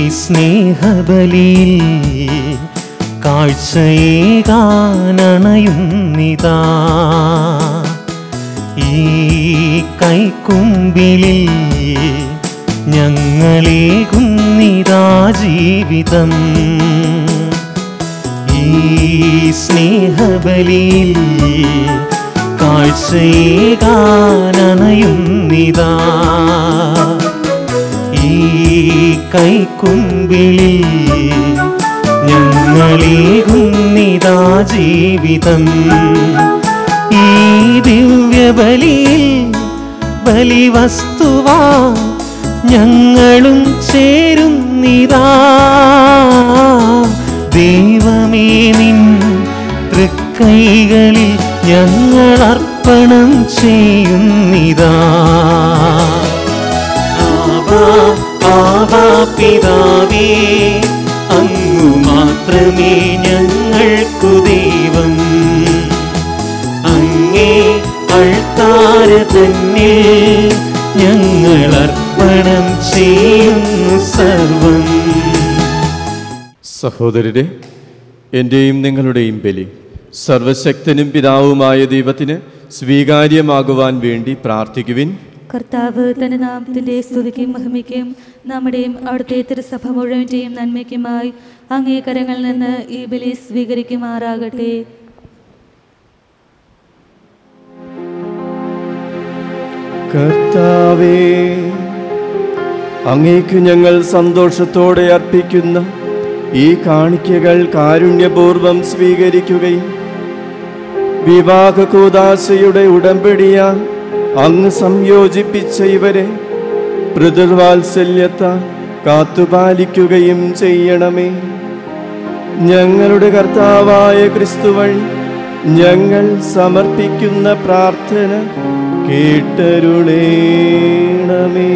സ്നേഹബലിയിൽ കാഴ്ചയേകാനണയുന്നിതാ ഈ കൈക്കുമ്പിളിൽ ഞങ്ങളേകുന്നിതാ ജീവിതം ഈ സ്നേഹബലിയിൽ കാഴ്ചയേകാനണയുന്നിതാ ഈ കൈക്കുമ്പിളിൽ ഞങ്ങളേകുന്നിതാ ജീവിതം ഈ ദിവ്യബലിയിൽ ബലിവസ്തുവാ ഞങ്ങളും ചേരുന്നിതാ ദൈവമേ നിൻ തൃക്കൈകളിൽ ഞങ്ങൾ അർപ്പണം ചെയ്യുന്നിതാ ആവാ ആവാ പിതാവേ അങ്ങു മാത്രമേ ഞങ്ങൾക്കു ദൈവം അങ്ങേ അൾത്താര തന്നെ ഞങ്ങൾ അർപ്പണം ചെയ്യുന്നു സർവം സഹോദരരെ എൻ്റെയും നിങ്ങളുടെയും ബലി സർവശക്തനും പിതാവുമായ ദൈവത്തിന് സ്വീകാര്യമാകുവാൻ വേണ്ടി പ്രാർത്ഥിക്കുവിൻ കർത്താവ് തന്റെ നാമത്തിന്റെ സ്തുതിക്കും മഹിമയ്ക്കും നമ്മുടെയും അവിടുത്തെ തിരുസഭ മുഴുവൻ്റെയും നന്മയ്ക്കുമായി അങ്ങേ കരങ്ങളിൽ നിന്ന് ഈ ബലി സ്വീകരിക്കുമാറാകട്ടെ കർത്താവേ അങ്ങേക്ക് ഞങ്ങൾ സന്തോഷത്തോടെ അർപ്പിക്കുന്ന ഈ കാണിക്കകൾ കാരുണ്യപൂർവം സ്വീകരിക്കുകയും വിവാഹ കൂദാശയുടെ ഉടമ്പടിയാൽ അങ്ങ് സംയോജിപ്പിച്ച ഇവരെ പിതൃവാത്സല്യത്താൽ കാത്തുപാലിക്കുകയും ചെയ്യണമേ ഞങ്ങളുടെ കർത്താവായ ക്രിസ്തു വഴി ഞങ്ങൾ സമർപ്പിക്കുന്ന പ്രാർത്ഥന കേട്ടരുളേണമേ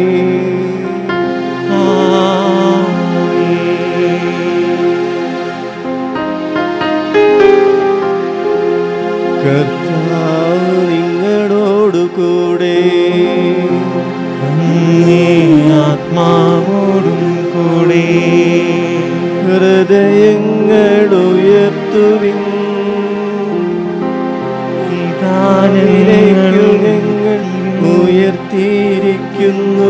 കർത്താവ് നിങ്ങളോടു കൂടെ ആത്മാവോടും കൂടെ ഹൃദയങ്ങൾ ഉയർത്തുവിൻ ഇതാനിലേക്കു ഞങ്ങൾ ഉയർത്തിയിരിക്കുന്നു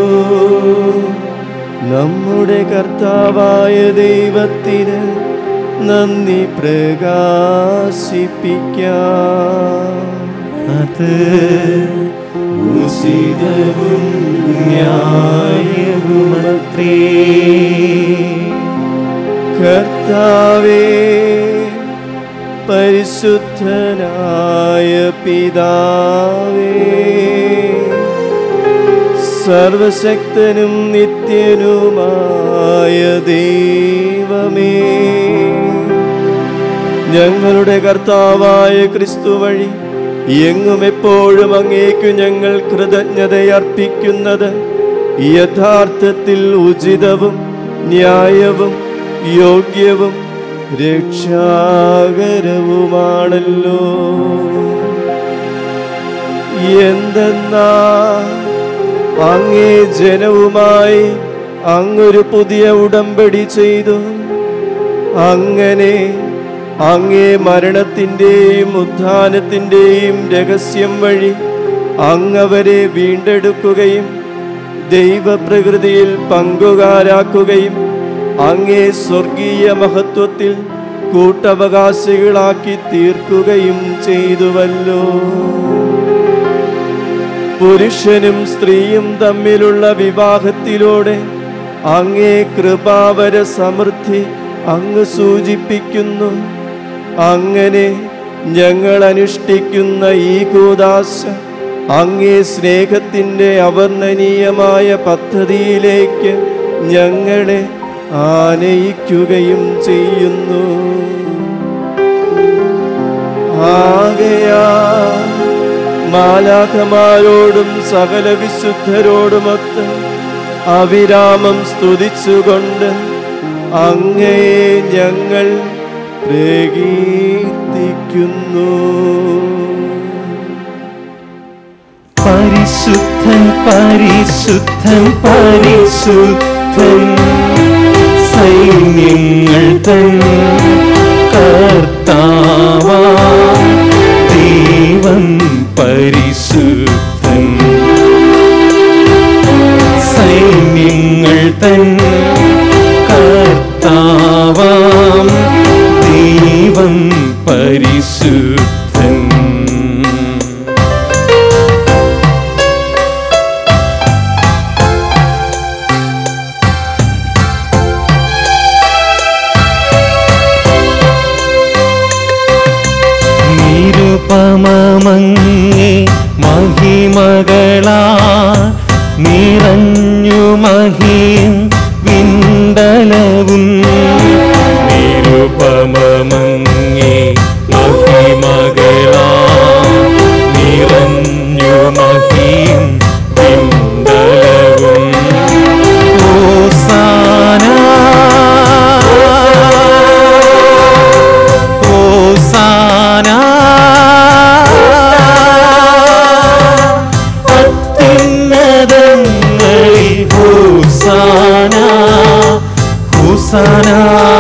നമ്മുടെ കർത്താവായ ദൈവത്തിന് നന്ദി പ്രകാശിപ്പിക്കാം അത് ഉചിതവും ന്യായവുമത്രേ കർത്താവേ പരിശുദ്ധനായ പിതാവേ സർവശക്തനും നിത്യനുമായ ദൈവമേ ഞങ്ങളുടെ കർത്താവായ ക്രിസ്തു വഴി എങ്ങും എപ്പോഴും അങ്ങേക്കു ഞങ്ങൾ കൃതജ്ഞതയർപ്പിക്കുന്നത് യഥാർത്ഥത്തിൽ ഉചിതവും ന്യായവും യോഗ്യവും രക്ഷാകരവുമാണല്ലോ എന്തെന്നാ അങ്ങേ ജനവുമായി അങ്ങൊരു പുതിയ ഉടമ്പടി ചെയ്തു അങ്ങനെ അങ്ങേ മരണത്തിൻ്റെയും ഉത്ഥാനത്തിൻ്റെയും രഹസ്യം വഴി അങ്ങവരെ വീണ്ടെടുക്കുകയും ദൈവപ്രകൃതിയിൽ പങ്കുകാരാക്കുകയും അങ്ങേ സ്വർഗീയ മഹത്വത്തിൽ കൂട്ടവകാശികളാക്കി തീർക്കുകയും ചെയ്തുവല്ലോ പുരുഷനും സ്ത്രീയും തമ്മിലുള്ള വിവാഹത്തിലൂടെ അങ്ങേ കൃപാവര സമൃദ്ധി അങ്ങ് സൂചിപ്പിക്കുന്നു അങ്ങനെ ഞങ്ങൾ അനുഷ്ഠിക്കുന്ന ഈ കൂദാശ അങ്ങേ സ്നേഹത്തിൻ്റെ അവർണ്ണനീയമായ പദ്ധതിയിലേക്ക് ഞങ്ങളെ ആനയിക്കുകയും ചെയ്യുന്നു ആകയാ മാലാഖമാരോടും സകല വിശുദ്ധരോടുമൊത്ത് അവിരാമം സ്തുതിച്ചുകൊണ്ട് അങ്ങയെ ഞങ്ങൾ പ്രകീർത്തിക്കുന്നു പരിശുദ്ധൻ പരിശുദ്ധൻ പരിശുദ്ധൻ സൈന്യങ്ങൾ തൻ കർത്താവാ ദൈവം പരിശുദ്ധൻ സൈന്യങ്ങൾ തൻ കർത്താവാം ദൈവം പരിശുദ്ധൻ നിരുപമങ്ങേ മഹിമകളാ നിറഞ്ഞു മഹിയും വിണ്ടലവും നിരുപമങ്ങേ മഹിമകളാ നിറഞ്ഞു മഹിയും വിണ്ടലവും ഹോസാന അത്യുന്നതങ്ങളിൽ ഹോസാന ഹോസാന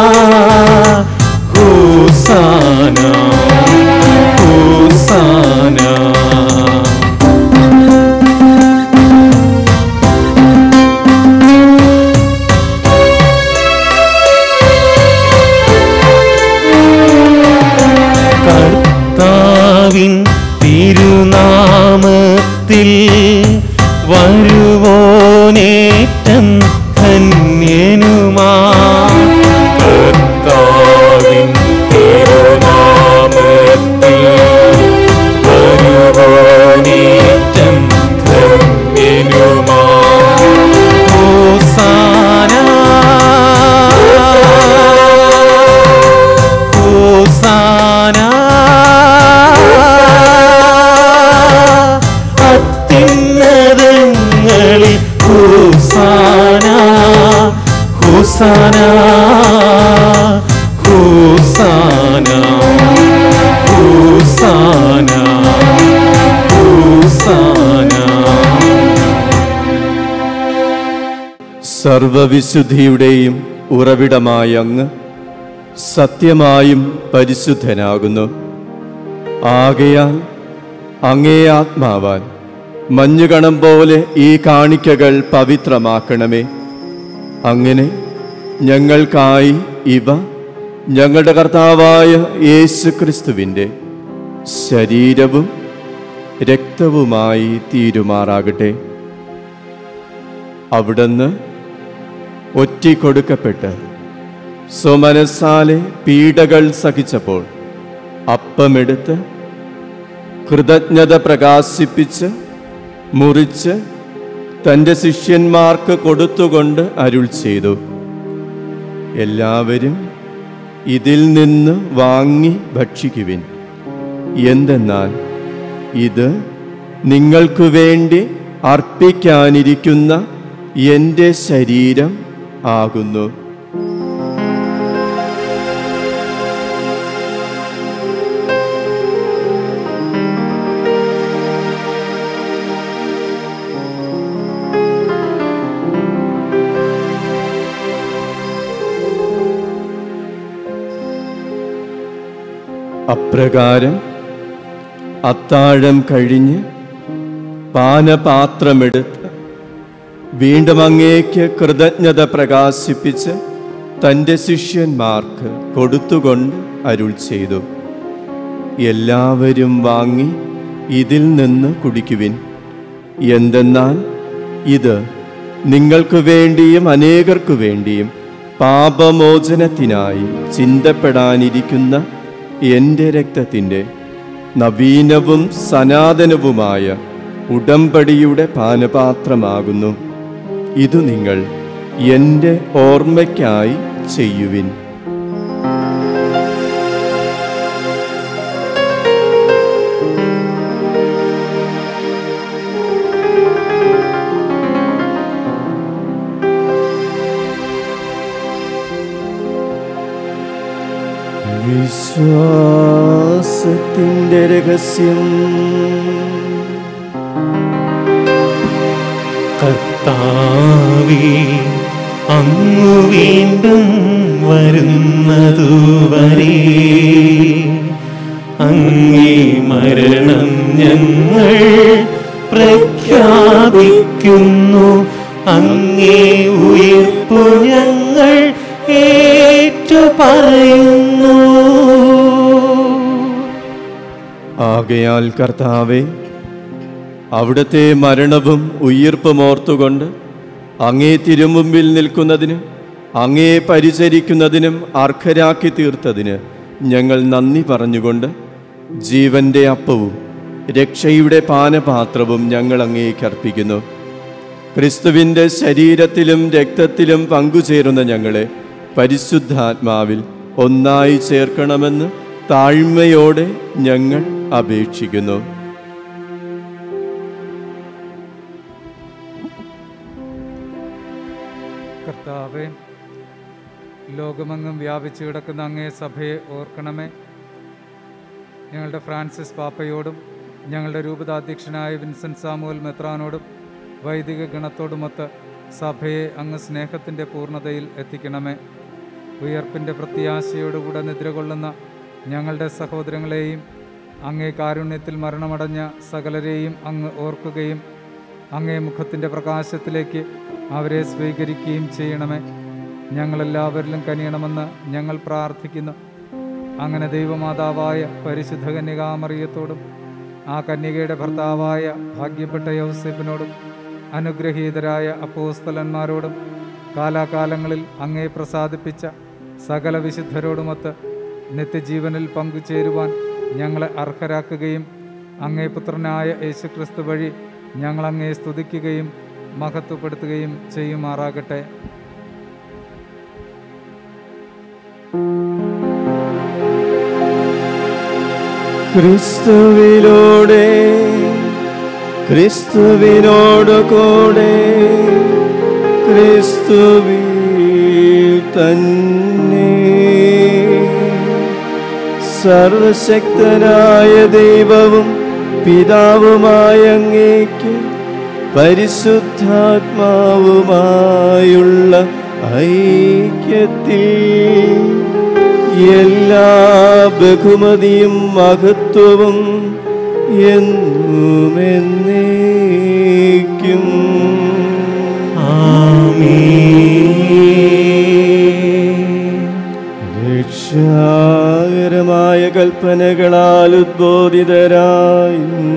ഹോസാന ഹോസാന കർത്താവിൻ തിരുനാമത്തിൽ വരുവോനേറ്റം ധന്യനുമാ കർത്താവിൻ തിരുനാമത്തിൽ വരുവോനേറ്റം ധന്യനുമാ ഹോസാന അത്യുന്നതങ്ങളിൽ ഹോസാന ഹോസാന ഹോസാന ഹോസാന ഹോസാന സർവവിശുദ്ധിയുടെയും ഉറവിടമായ അങ്ങ് സത്യമായും പരിശുദ്ധനാകുന്നു ആകയാൽ അങ്ങേ ആത്മാവാൻ മഞ്ഞുകണം പോലെ ഈ കാണിക്കകൾ പവിത്രമാക്കണമേ അങ്ങനെ ഞങ്ങൾക്കായി ഇവ ഞങ്ങളുടെ കർത്താവായ യേശു ക്രിസ്തുവിൻ്റെ ശരീരവും രക്തവുമായി തീരുമാറാകട്ടെ അവിടുന്ന് ഒറ്റിക്കൊടുക്കപ്പെട്ട് സ്വമനസാലെ പീഡകൾ സഹിച്ചപ്പോൾ അപ്പമെടുത്ത് കൃതജ്ഞത പ്രകാശിപ്പിച്ച് മുറിച്ച് തൻ്റെ ശിഷ്യന്മാർക്ക് കൊടുത്തുകൊണ്ട് അരുൾ ചെയ്തു എല്ലാവരും ഇതിൽ നിന്ന് വാങ്ങി ഭക്ഷിക്കുവിൻ എന്തെന്നാൽ ഇത് നിങ്ങൾക്ക് വേണ്ടി അർപ്പിക്കാനിരിക്കുന്ന എൻ്റെ ശരീരം ആകുന്നു അപ്രകാരം അത്താഴം കഴിഞ്ഞ് പാനപാത്രമെടുത്ത് വീണ്ടും അങ്ങേക്ക് കൃതജ്ഞത പ്രകാശിപ്പിച്ച് തൻ്റെ ശിഷ്യന്മാർക്ക് കൊടുത്തുകൊണ്ട് അരുൾ ചെയ്തു എല്ലാവരും വാങ്ങി ഇതിൽ നിന്ന് കുടിക്കുവിൻ എന്തെന്നാൽ ഇത് നിങ്ങൾക്ക് വേണ്ടിയും അനേകർക്കു വേണ്ടിയും പാപമോചനത്തിനായി ചിന്തപ്പെടാനിരിക്കുന്ന എൻ്റെ രക്തത്തിൻ്റെ നവീനവും സനാതനവുമായ ഉടമ്പടിയുടെ പാനപാത്രമാകുന്നു ഇതു നിങ്ങൾ എൻ്റെ ഓർമ്മയ്ക്കായി ചെയ്യുവിൻ വിശ്വാസത്തിൻ്റെ രഹസ്യം കർത്താവേ അങ്ങു വീണ്ടും വരുന്നതുവരെ അങ്ങേ മരണം ഞങ്ങൾ പ്രഖ്യാപിക്കുന്നു അങ്ങേ ഉയർപ്പു ഞങ്ങൾ ഏറ്റു പറയുന്നു ആകയാൽ കർത്താവെ അവിടുത്തെ മരണവും ഉയിർപ്പും ഓർത്തുകൊണ്ട് അങ്ങേ തിരുമുമ്പിൽ നിൽക്കുന്നതിന് അങ്ങേ പരിചരിക്കുന്നതിനും അർഹരാക്കി തീർത്തതിന് ഞങ്ങൾ നന്ദി പറഞ്ഞുകൊണ്ട് ജീവന്റെ അപ്പവും രക്ഷയുടെ പാനപാത്രവും ഞങ്ങൾ അങ്ങേക്ക് അർപ്പിക്കുന്നു ക്രിസ്തുവിൻ്റെ ശരീരത്തിലും രക്തത്തിലും പങ്കുചേരുന്ന ഞങ്ങളെ പരിശുദ്ധാത്മാവിൽ ഒന്നായി ചേർക്കണമെന്ന് താഴ്മയോടെ ഞങ്ങൾ അപേക്ഷിക്കുന്നു കർത്താവെ ലോകമെങ്ങും വ്യാപിച്ചു കിടക്കുന്ന അങ്ങേ സഭയെ ഓർക്കണമേ ഞങ്ങളുടെ ഫ്രാൻസിസ് പാപ്പയോടും ഞങ്ങളുടെ രൂപതാധ്യക്ഷനായ വിൻസെന്റ് സാമുവൽ മെത്രാനോടും വൈദിക ഗണത്തോടുമൊത്ത് സഭയെ അങ്ങ് സ്നേഹത്തിൻ്റെ പൂർണ്ണതയിൽ എത്തിക്കണമേ ഉയർപ്പിൻ്റെ പ്രത്യാശയോടുകൂടെ നിദ്ര കൊള്ളുന്ന ഞങ്ങളുടെ സഹോദരങ്ങളെയും അങ്ങേ കാരുണ്യത്തിൽ മരണമടഞ്ഞ സകലരെയും അങ്ങ് ഓർക്കുകയും അങ്ങേ മുഖത്തിൻ്റെ പ്രകാശത്തിലേക്ക് അവരെ സ്വീകരിക്കുകയും ചെയ്യണമേ ഞങ്ങളെല്ലാവരിലും കനിയണമെന്ന് ഞങ്ങൾ പ്രാർത്ഥിക്കുന്നു അങ്ങനെ ദൈവമാതാവായ പരിശുദ്ധ കന്യകാമറിയത്തോടും ആ കന്യകയുടെ ഭർത്താവായ ഭാഗ്യപ്പെട്ട യൗസേപ്പിനോടും അനുഗ്രഹീതരായ അപ്പോസ്തലന്മാരോടും കാലാകാലങ്ങളിൽ അങ്ങേ പ്രസാദിപ്പിച്ച സകല വിശുദ്ധരോടുമൊത്ത് നിത്യജീവനിൽ പങ്കുചേരുവാൻ ഞങ്ങളെ അർഹരാക്കുകയും അങ്ങേ പുത്രനായ യേശുക്രിസ്തു വഴി ഞങ്ങളങ്ങേ സ്തുതിക്കുകയും മഹത്വപ്പെടുത്തുകയും ചെയ്യുമാറാകട്ടെ ക്രിസ്തുവിലൂടെ ക്രിസ്തുവിനോട് കൂടെ ക്രിസ്തുവിൽ തന്നെ സർവശക്തനായ ദൈവവും പിതാവുമായ അങ്ങേക്ക് പരിശുദ്ധാത്മാവുമായുള്ള ഐക്യത്തിൽ എല്ലാ ബഹുമതിയും മഹത്വവും എന്നും എന്നേക്കും രക്ഷാകരമായ കൽപ്പനകളാൽ ഉദ്ബോധിതരായും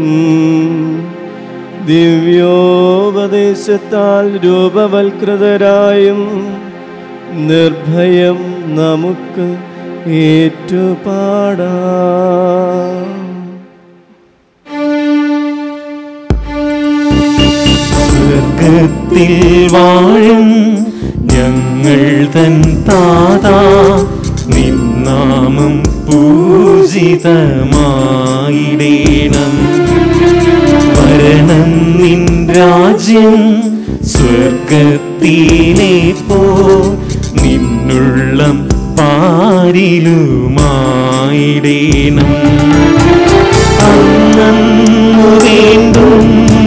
ദിവ്യോപദേശത്താൽ രൂപവൽകൃതരായും നിർഭയം നമുക്ക് ഏറ്റുപാടാം സ്വർഗത്തിൽ വാഴും ഞങ്ങൾ തൻ താതാ നിന്നാമം പൂജിതമായിടേണം വരണം നിൻ രാജ്യം സ്വർഗത്തിലെ പോ നിന്നുള്ളം പാരിലുമായിടേണം അന്നു വേണ്ടും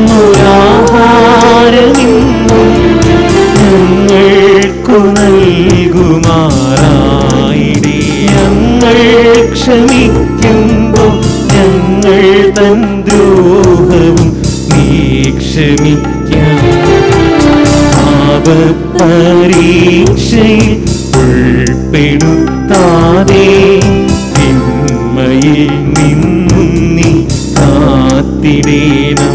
ഒരാഹാരമിന്നും ഞങ്ങൾക്കു നൽകുമാറായിടേ ഞങ്ങൾ ക്ഷമിക്കുമ്പോൾ ഞങ്ങൾ തൻ ദ്രോഹവും നീ ക്ഷമിക്കാം പാപപരീക്ഷയിൽ ഉൾപ്പെടുത്താതെ തിന്മയിൽ നിന്നും നീ കാത്തിടേണം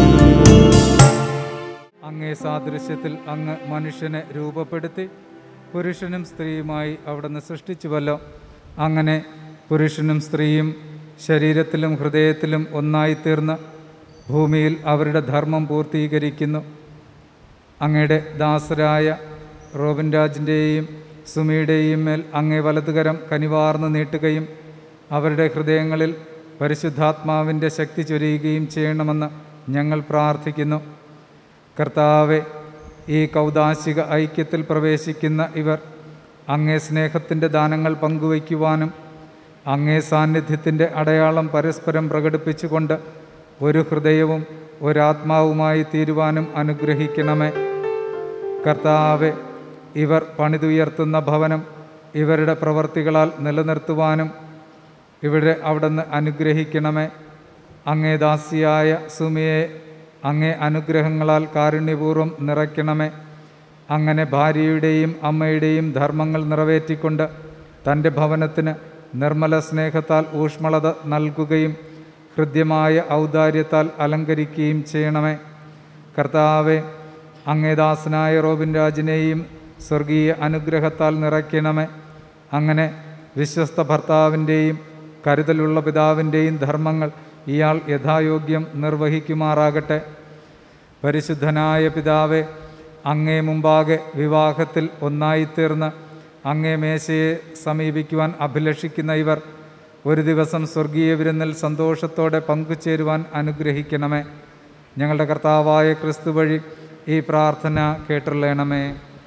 അങ്ങേ സാദൃശ്യത്തിൽ അങ്ങ് മനുഷ്യനെ രൂപപ്പെടുത്തി പുരുഷനും സ്ത്രീയുമായി അവിടുന്ന് സൃഷ്ടിച്ചുവല്ലോ അങ്ങനെ പുരുഷനും സ്ത്രീയും ശരീരത്തിലും ഹൃദയത്തിലും ഒന്നായിത്തീർന്ന് ഭൂമിയിൽ അവരുടെ ധർമ്മം പൂർത്തീകരിക്കുന്നു അങ്ങയുടെ ദാസരായ റോബിൻ രാജിൻ്റെയും സുമിയുടെയും മേൽ അങ്ങേ വലതുകരം കനിവാർന്ന് നീട്ടുകയും അവരുടെ ഹൃദയങ്ങളിൽ പരിശുദ്ധാത്മാവിൻ്റെ ശക്തി ചൊരിയുകയും ചെയ്യണമെന്ന് ഞങ്ങൾ പ്രാർത്ഥിക്കുന്നു കർത്താവെ ഈ കൗദാശിക ഐക്യത്തിൽ പ്രവേശിക്കുന്ന ഇവർ അങ്ങേ സ്നേഹത്തിൻ്റെ ദാനങ്ങൾ പങ്കുവയ്ക്കുവാനും അങ്ങേ സാന്നിധ്യത്തിൻ്റെ അടയാളം പരസ്പരം പ്രകടിപ്പിച്ചുകൊണ്ട് ഒരു ഹൃദയവും ഒരാത്മാവുമായി തീരുവാനും അനുഗ്രഹിക്കണമേ കർത്താവെ ഇവർ പണിതുയർത്തുന്ന ഭവനം ഇവരുടെ പ്രവർത്തികളാൽ നിലനിർത്തുവാനും ഇവിടെ അവിടുന്ന് അനുഗ്രഹിക്കണമേ അങ്ങേ ദാസിയായ സുമിയെ അങ്ങേ അനുഗ്രഹങ്ങളാൽ കാരുണ്യപൂർവ്വം നിറയ്ക്കണമേ അങ്ങനെ ഭാര്യയുടെയും അമ്മയുടെയും ധർമ്മങ്ങൾ നിറവേറ്റിക്കൊണ്ട് തൻ്റെ ഭവനത്തിന് നിർമ്മല സ്നേഹത്താൽ ഊഷ്മളത നൽകുകയും ഹൃദ്യമായ ഔദാര്യത്താൽ അലങ്കരിക്കുകയും ചെയ്യണമേ കർത്താവെ അങ്ങേദാസനായ റോബിൻ രാജിനെയും സ്വർഗീയ അനുഗ്രഹത്താൽ നിറയ്ക്കണമേ അങ്ങനെ വിശ്വസ്ത ഭർത്താവിൻ്റെയും കരുതലുള്ള പിതാവിൻ്റെയും ധർമ്മങ്ങൾ ഇയാൾ യഥായോഗ്യം നിർവഹിക്കുമാറാകട്ടെ പരിശുദ്ധനായ പിതാവെ അങ്ങേ മുമ്പാകെ വിവാഹത്തിൽ ഒന്നായിത്തീർന്ന് അങ്ങേ മേശയെ സമീപിക്കുവാൻ അഭിലഷിക്കുന്ന ഇവർ ഒരു ദിവസം സ്വർഗീയ വിരുന്നിൽ സന്തോഷത്തോടെ പങ്കുചേരുവാൻ അനുഗ്രഹിക്കണമേ ഞങ്ങളുടെ കർത്താവായ ക്രിസ്തു വഴി ഈ പ്രാർത്ഥന കേട്ടുള്ളണമേ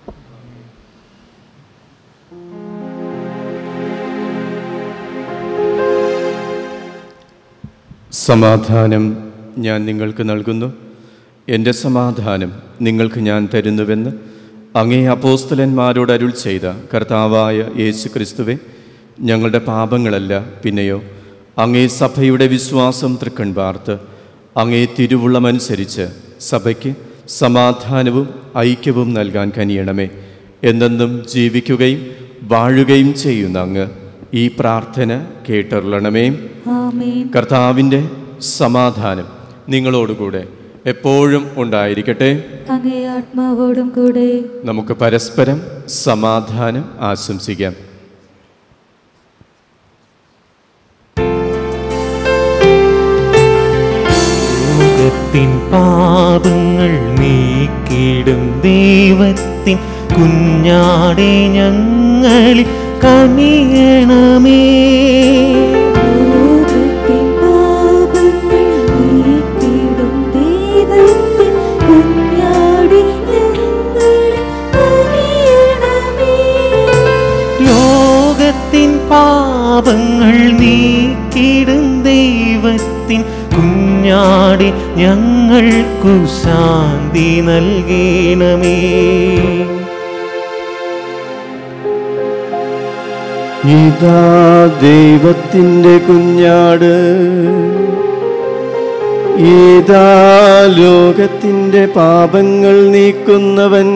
സമാധാനം ഞാൻ നിങ്ങൾക്ക് നൽകുന്നു എൻ്റെ സമാധാനം നിങ്ങൾക്ക് ഞാൻ തരുന്നുവെന്ന് അങ്ങേ അപ്പോസ്തലന്മാരോട് അരുൾ ചെയ്ത കർത്താവായ യേശു ക്രിസ്തുവെ ഞങ്ങളുടെ പാപങ്ങളല്ല പിന്നെയോ അങ്ങേ സഭയുടെ വിശ്വാസം തൃക്കൺ പാർത്ത് അങ്ങേ തിരുവുള്ളമനുസരിച്ച് സഭയ്ക്ക് സമാധാനവും ഐക്യവും നൽകാൻ കനിയണമേ എന്നെന്നും ജീവിക്കുകയും വാഴുകയും ചെയ്യുന്ന അങ്ങ് ഈ പ്രാർത്ഥന കേട്ടറിയണമേ ആമേൻ കർത്താവിൻ്റെ സമാധാനം നിങ്ങളോടുകൂടെ എപ്പോഴും ഉണ്ടായിരിക്കട്ടെ അങ്ങേ ആത്മാവോടും കൂടെ നമുക്ക് പരസ്പരം സമാധാനം ആശംസിക്കാം ലോകത്തിൻ പാപങ്ങൾ നീക്കിടും ദൈവത്തിൻ കുഞ്ഞാടെ ഞങ്ങളിൽ കനിയണമേ ലോകത്തിൻ പാപങ്ങൾ നീക്കിടും ദൈവത്തിൻ കുഞ്ഞാടി ഞങ്ങളിൽ കനിയണമേ. ലോകത്തിൻ പാപങ്ങൾ നീക്കിടും ദൈവത്തിൻ കുഞ്ഞാടി ഞങ്ങൾക്കു ശാന്തി നൽകണമേ ഇതാ ദൈവത്തിൻ്റെ കുഞ്ഞാട് ഇതാ ലോകത്തിൻ്റെ പാപങ്ങൾ നീക്കുന്നവൻ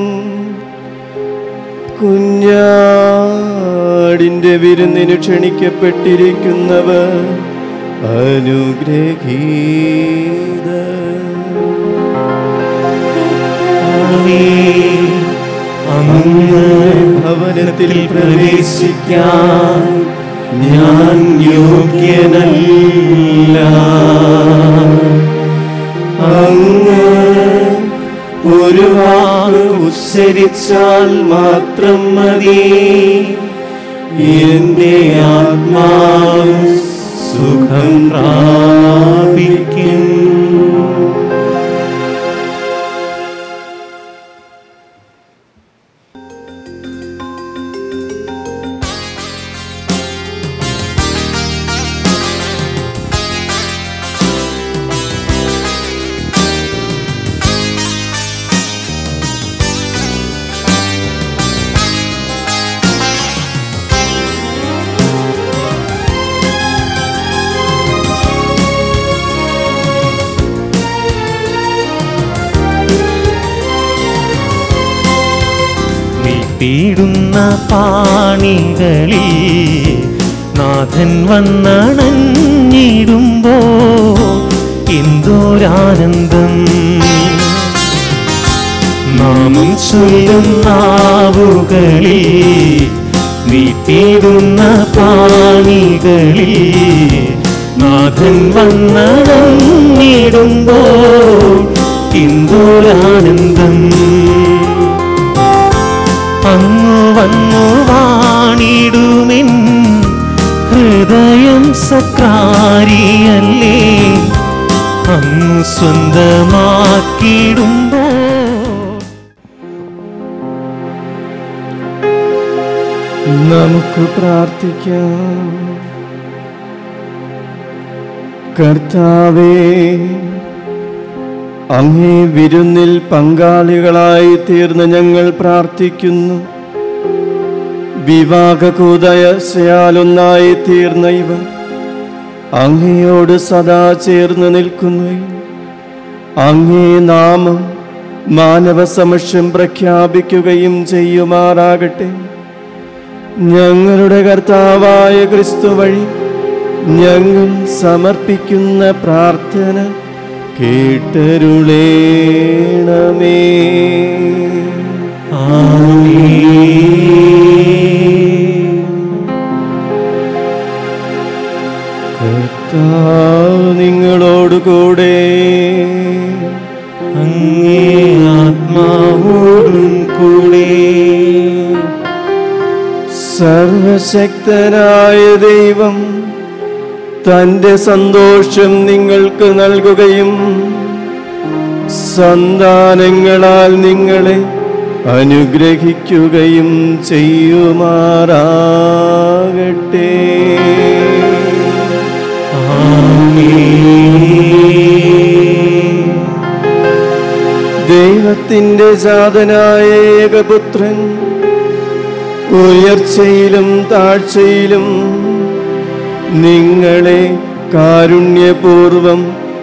കുഞ്ഞാടിൻ്റെ വിരുന്നിന് ക്ഷണിക്കപ്പെട്ടിരിക്കുന്നവർ അനുഗ്രഹീത അങ്ങ് ഭവനത്തിൽ പ്രവേശിക്കാൻ ഞാൻ യോഗ്യനല്ല അങ്ങ് ഒരു വാക്ക് ഉച്ചരിച്ചാൽ മാത്രം മതി എന്റെ ആത്മാവ് സുഖം പ്രാപിക്കും നീട്ടിയിടുന്ന പാണികളിൽ നാഥൻ വന്നണഞ്ഞിടുമ്പോ എന്തോരാനന്ദം നാമം ചൊല്ലും നാവുകളിൽ നീട്ടിയിടുന്ന പാണികളിൽ നാഥൻ വന്നണഞ്ഞിടുമ്പോ എന്തോരാനന്ദം അങ്ങു വന്നു വാണിടുമിൻ ഹൃദയം സക്രാരിയല്ലേ അങ്ങു സ്വന്തമാക്കിയിടുമ്പോ നമുക്ക് പ്രാർത്ഥിക്കാം കർത്താവേ അങ്ങേ വിരുന്നിൽ പങ്കാളികളായി തീർന്ന് ഞങ്ങൾ പ്രാർത്ഥിക്കുന്നു വിവാഹകൂതയശയാലൊന്നായി തീർന്ന ഇവ അങ്ങയോട് സദാ ചേർന്ന് നിൽക്കുകയും അങ്ങേ നാമം മാനവ സമക്ഷം പ്രഖ്യാപിക്കുകയും ചെയ്യുമാറാകട്ടെ ഞങ്ങളുടെ കർത്താവായ ക്രിസ്തു വഴി ഞങ്ങൾ സമർപ്പിക്കുന്ന പ്രാർത്ഥന കേട്ടരുളേണമേ കർത്താവ് നിങ്ങളോട് കൂടെ അങ്ങേ ആത്മാവോടും കൂടെ സർവശക്തനായ ദൈവം തന്റെ സന്തോഷം നിങ്ങൾക്ക് നൽകുകയും സന്താനങ്ങളാൽ നിങ്ങളെ അനുഗ്രഹിക്കുകയും ചെയ്യുമാറാകട്ടെ ദൈവത്തിൻ്റെ ജാതനായ ഏകപുത്രൻ ഉയർച്ചയിലും താഴ്ചയിലും നിങ്ങളെ കാരുണ്യപൂർവം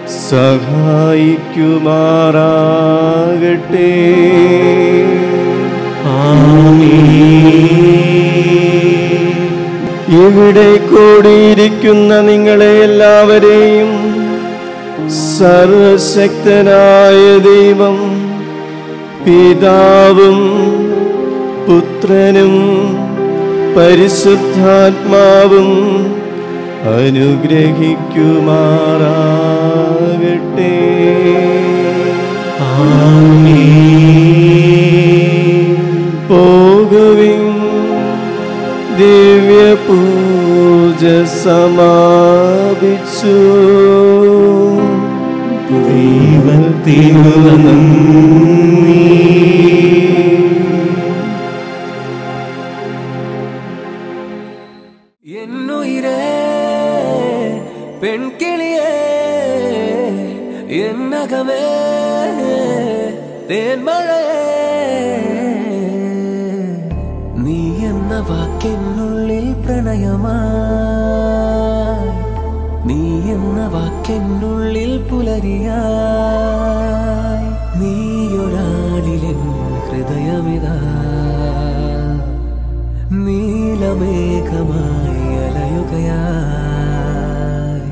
സഹായിക്കുമാറാകട്ടെ ഇവിടെ കൂടിയിരിക്കുന്ന നിങ്ങളെ എല്ലാവരെയും സർവശക്തനായ ദൈവം പിതാവും പുത്രനും പരിശുദ്ധാത്മാവും അനുഗ്രഹിക്കുമാറാകട്ടെ പോകുവിൻ ദിവ്യ പൂജ സമാപിച്ചു ദൈവത്തിനു നന്ദി என்னுயிரே பெண் கிளியே என்னகமே തേന്മഴയേ നീ എന്ന വാക്കെന്നുള്ളിൽ പ്രണയമായി നീ എന്ന വാക്കെന്നുള്ളിൽ പുലരിയായി നീയൊരാളിലെൻ ഹൃദയമിതാ നീലമേഘമായി അലയുകയായി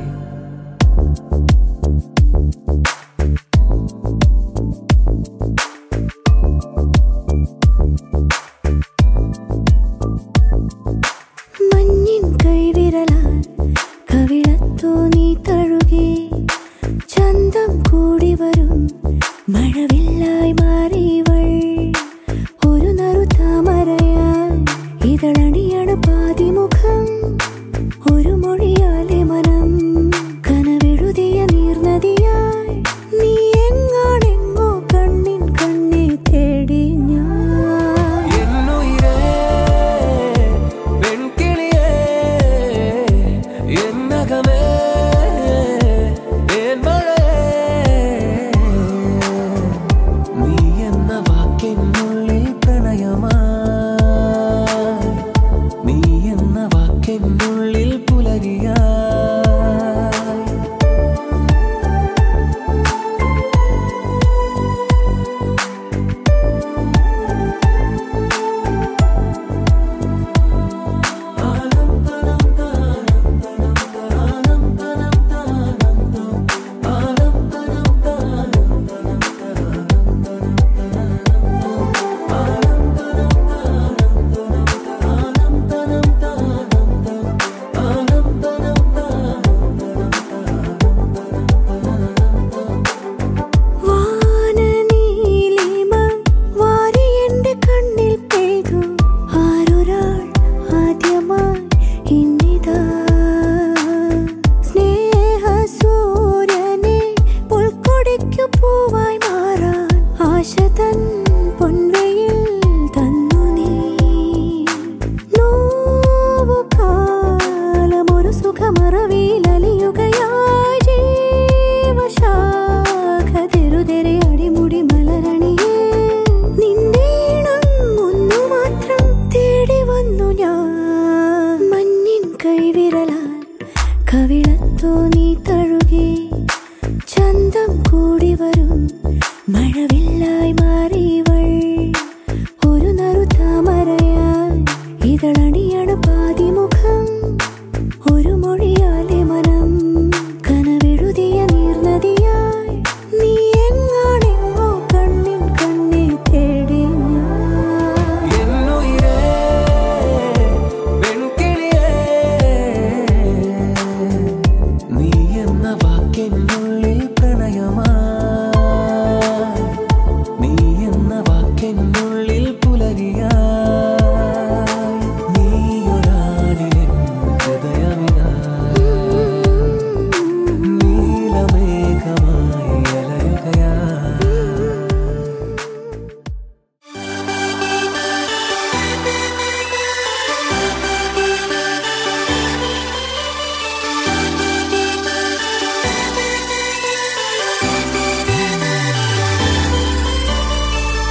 മഞ്ഞിൻ കൈവിരലാൽ കവിളത്തോ നീ തഴുകി ചന്തം കൂടി വരും മഴവില്ലായി മാറിയവൾ ഒരു നറു താമരയായി ഇതളണിയണ പാതിമുഖം ഒരു മൊഴിയായി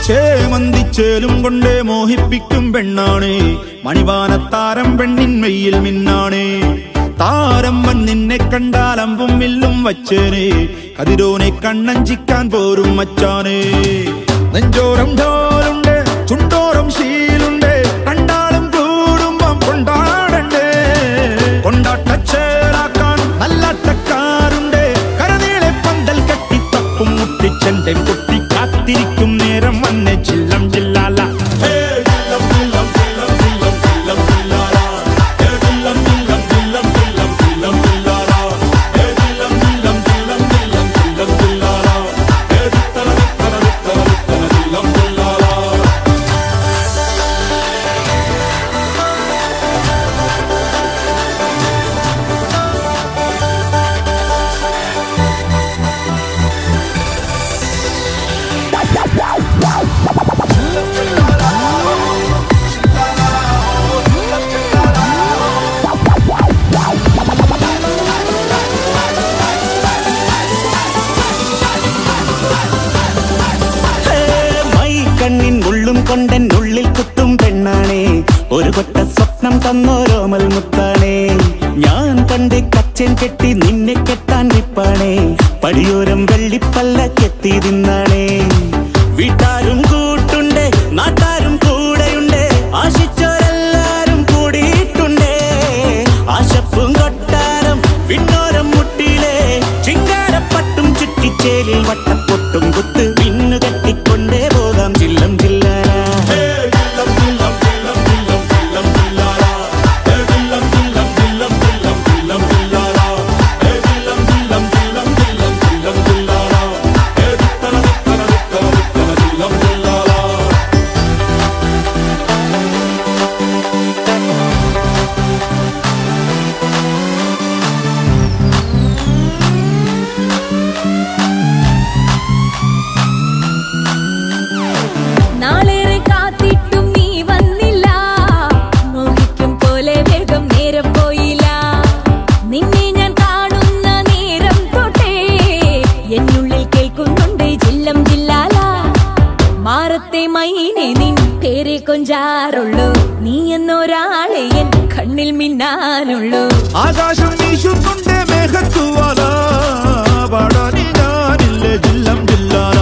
ചേമന്തിച്ചേലും കൊണ്ടേ മോഹിപ്പിക്കും പെണ്ണാണേ മണിവാനത്താരം പെണ്ണിൻ മെയ്യിൽ മിന്നാണേ താരമ്മൻ നിന്നെ കണ്ടാൽ അമ്പും വില്ലും വച്ചേനെ കതിരോനെ കണ്ണഞ്ചിക്കാൻ പോരും മച്ചാനേ നെഞ്ചോരം ഢോലുണ്ട് ചുണ്ടോരം ശീലുണ്ട് രണ്ടാളും കൂടുമ്പം കൊണ്ടാടണ്ടേ കൊണ്ടാട്ടച്ചേറാക്കാൻ നല്ലാട്ടക്കാരുണ്ട് കരനീളെ പന്തൽ കെട്ടി തപ്പും മുട്ടിച്ചെണ്ടൻ പൊട്ടി കാത്തിരിക്കും നേരം വന്നെ ചില്ലം ജില്ലാല ഹേ, ജില്ലം, ജില്ലം, ജില്ലം, ജില്ലം, ജില്ലം, ജില്ലാല. ഹേ, ജില്ലം, ജില്ലം, ജില്ലം, ജില്ലം, ജില്ലം, ജില്ലാല. ഹേ, ജില്ലം, ജില്ലം, ജില്ലം, ജില്ലം, ജില്ലം, ജില്ലാല. ഹേ, ജിത്തല, ജിത്തല, ജിത്തല, ജിത്തല, ജില്ലം, ജില്ലാല. മൈ കണ്ണിൻ ഉള്ളും കൊണ്ടൻ ഉള്ളിൽ കുത്തും പെണ്ണാണേ ഒരു കൊട്ട സ്വപ്നം തന്നോരോമൽ മുത്താണേ ഞാൻ പണ്ട് കച്ചൻ കെട്ടി നിന്നെ കെട്ടാൻ നിപ്പാണേ പടിയോരം വെള്ളിപ്പല്ല കെത്തി തിന്നാണേ വീട്ടാരും കൂട്ടുണ്ട് നാട്ടാരും കൂടെയുണ്ട് ആശിച്ചോരെല്ലാരും കൂടിയിട്ടുണ്ടേ ആശപ്പും കൊട്ടാരം വിണ്ണോരം മുട്ടിയിലെ ചിങ്കാരപ്പട്ടും ചുറ്റിച്ചേലിൽ വട്ടപ്പൊട്ടും കുത്ത് പിന്നു കെട്ടിക്കൊണ്ടേ പോകാം ചില്ലം ചില്ലാര നാളേറെ കാത്തിട്ടും നീ വന്നില്ല മോഹിക്കും പോലെ വേഗം നേരം പോയില്ല നിന്നെ ഞാൻ കാണുന്ന നേരം തൊട്ടേ എന്നുള്ളിൽ കേൾക്കുന്നുണ്ട് ജില്ലം ജില്ലാല മാറത്തെ മൈനെ നിൻ പേരെ കൊഞ്ചാറുള്ളൂ നീ എന്നൊരാളെ എൻ കണ്ണിൽ മിന്നാനുള്ളൂ ആകാശം വീശുന്നുണ്ട് മേഘത്തുവാല പാടാനി ഞാനില്ലേ ജില്ലം ജില്ലാല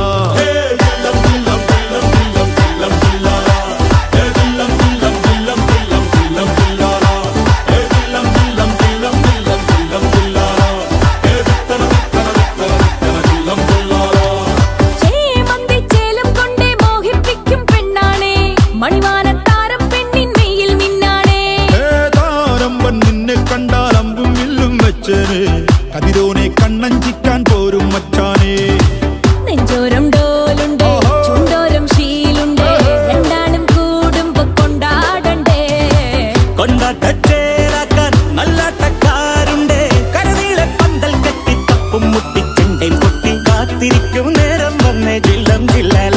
ചേമന്തിച്ചേലം കൊണ്ടേ മോഹിപ്പിക്കും പെണ്ണാണേ മണിവാനത്താരം പെണ്ണിൻ മെയ്യിൽ മിന്നാണേ ഏതാരമ്പൻ നിന്നെ കണ്ടാൽ അമ്പും വില്ലും വെച്ചേനെ കതിരോനെ കണ്ണഞ്ചിക്കാൻ പോരും മച്ചാനേ നെഞ്ചോരം ഡോലുണ്ട് ചുണ്ടോരം ശീലുണ്ട് രണ്ടാളും കൂടുമ്പോ കൊണ്ടാടണ്ടേ കൊണ്ടാട്ടച്ചേരാക്കാൻ നല്ലാട്ടക്കാരുണ്ട് കരനീളെ പന്തൽ കെട്ടി തപ്പും മുട്ടിച്ചെണ്ടേം പൊട്ടി കാത്തിരിക്കും നേരം വന്നേ ജില്ലം ജില്ലല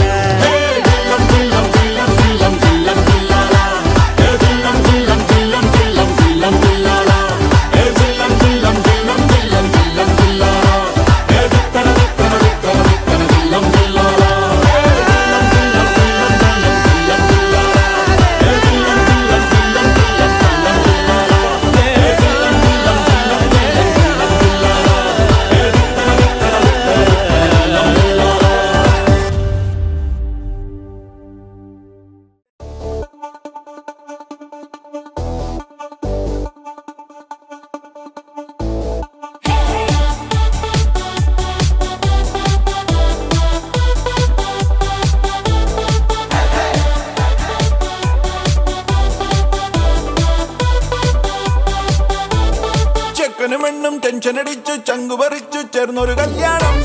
ചെക്കനും പെണ്ണും ടെൻഷൻ അടിച്ചു ചങ്കു പറിച്ചു ചേർന്നൊരു കല്യാണം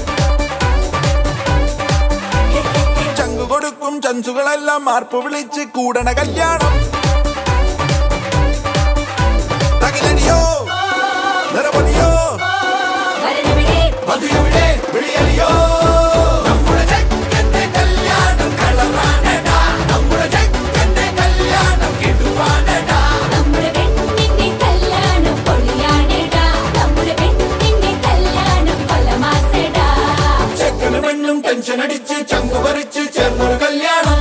ചങ്കു കൊടുക്കും ചൻസുകളെല്ലാം മാർപ്പ് വിളിച്ച് കൂടണ കല്യാണം തകിലടിയോ നിറപതിയോ മധുരവിടെ വിളിയലിയോ നമ്മുടെ ചെക്കന്റെ കല്യാണം കളറാനടാ നമ്മുടെ ചെക്കന്റെ കല്യാണം കിടുവാനടാ നമ്മുടെ പെണ്ണിന്റെ കല്യാണം പൊളിയാണെടാ നമ്മുടെ പെണ്ണിന്റെ കല്യാണം കൊലമാസടാ ചെക്കനും പെണ്ണും ടെൻഷൻ അടിച്ച് ചങ്കു പറിച്ച് ചേർന്നൊരു കല്യാണം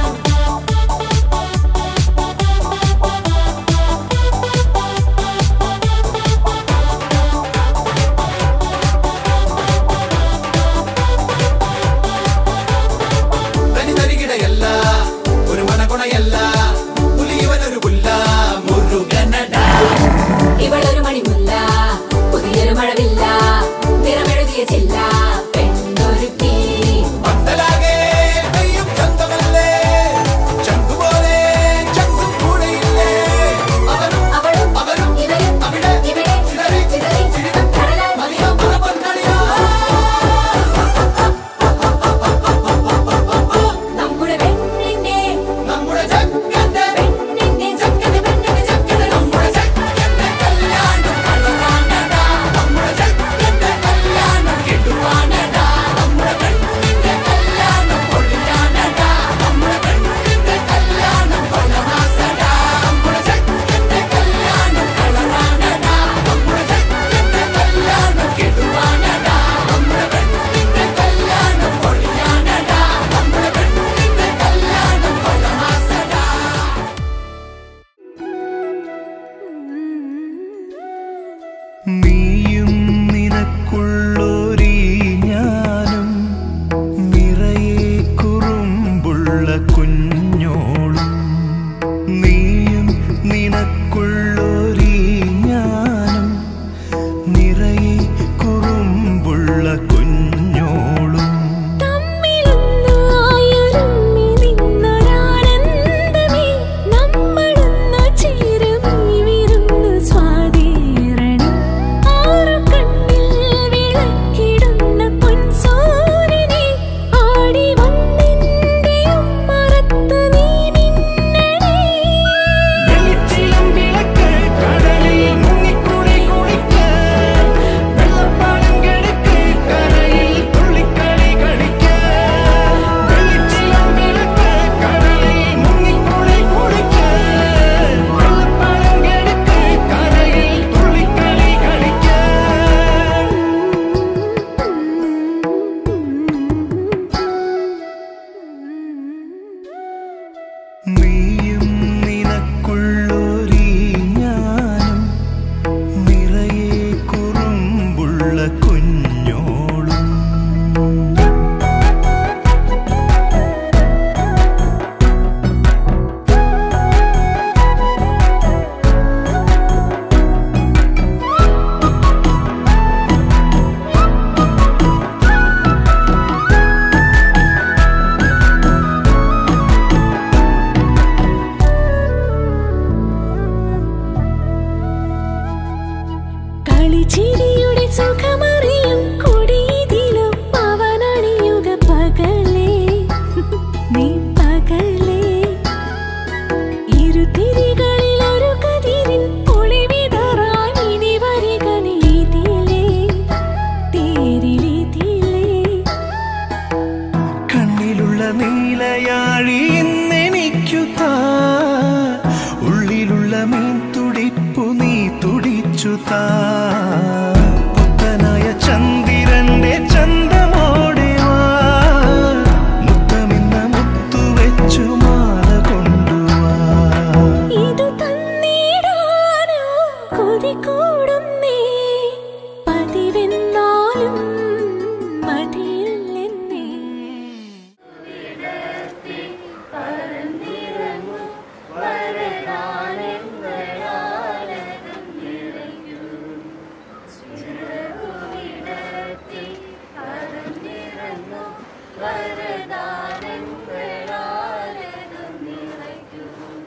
വരദാനങ്ങളാലകം നിറയ്ക്കൂ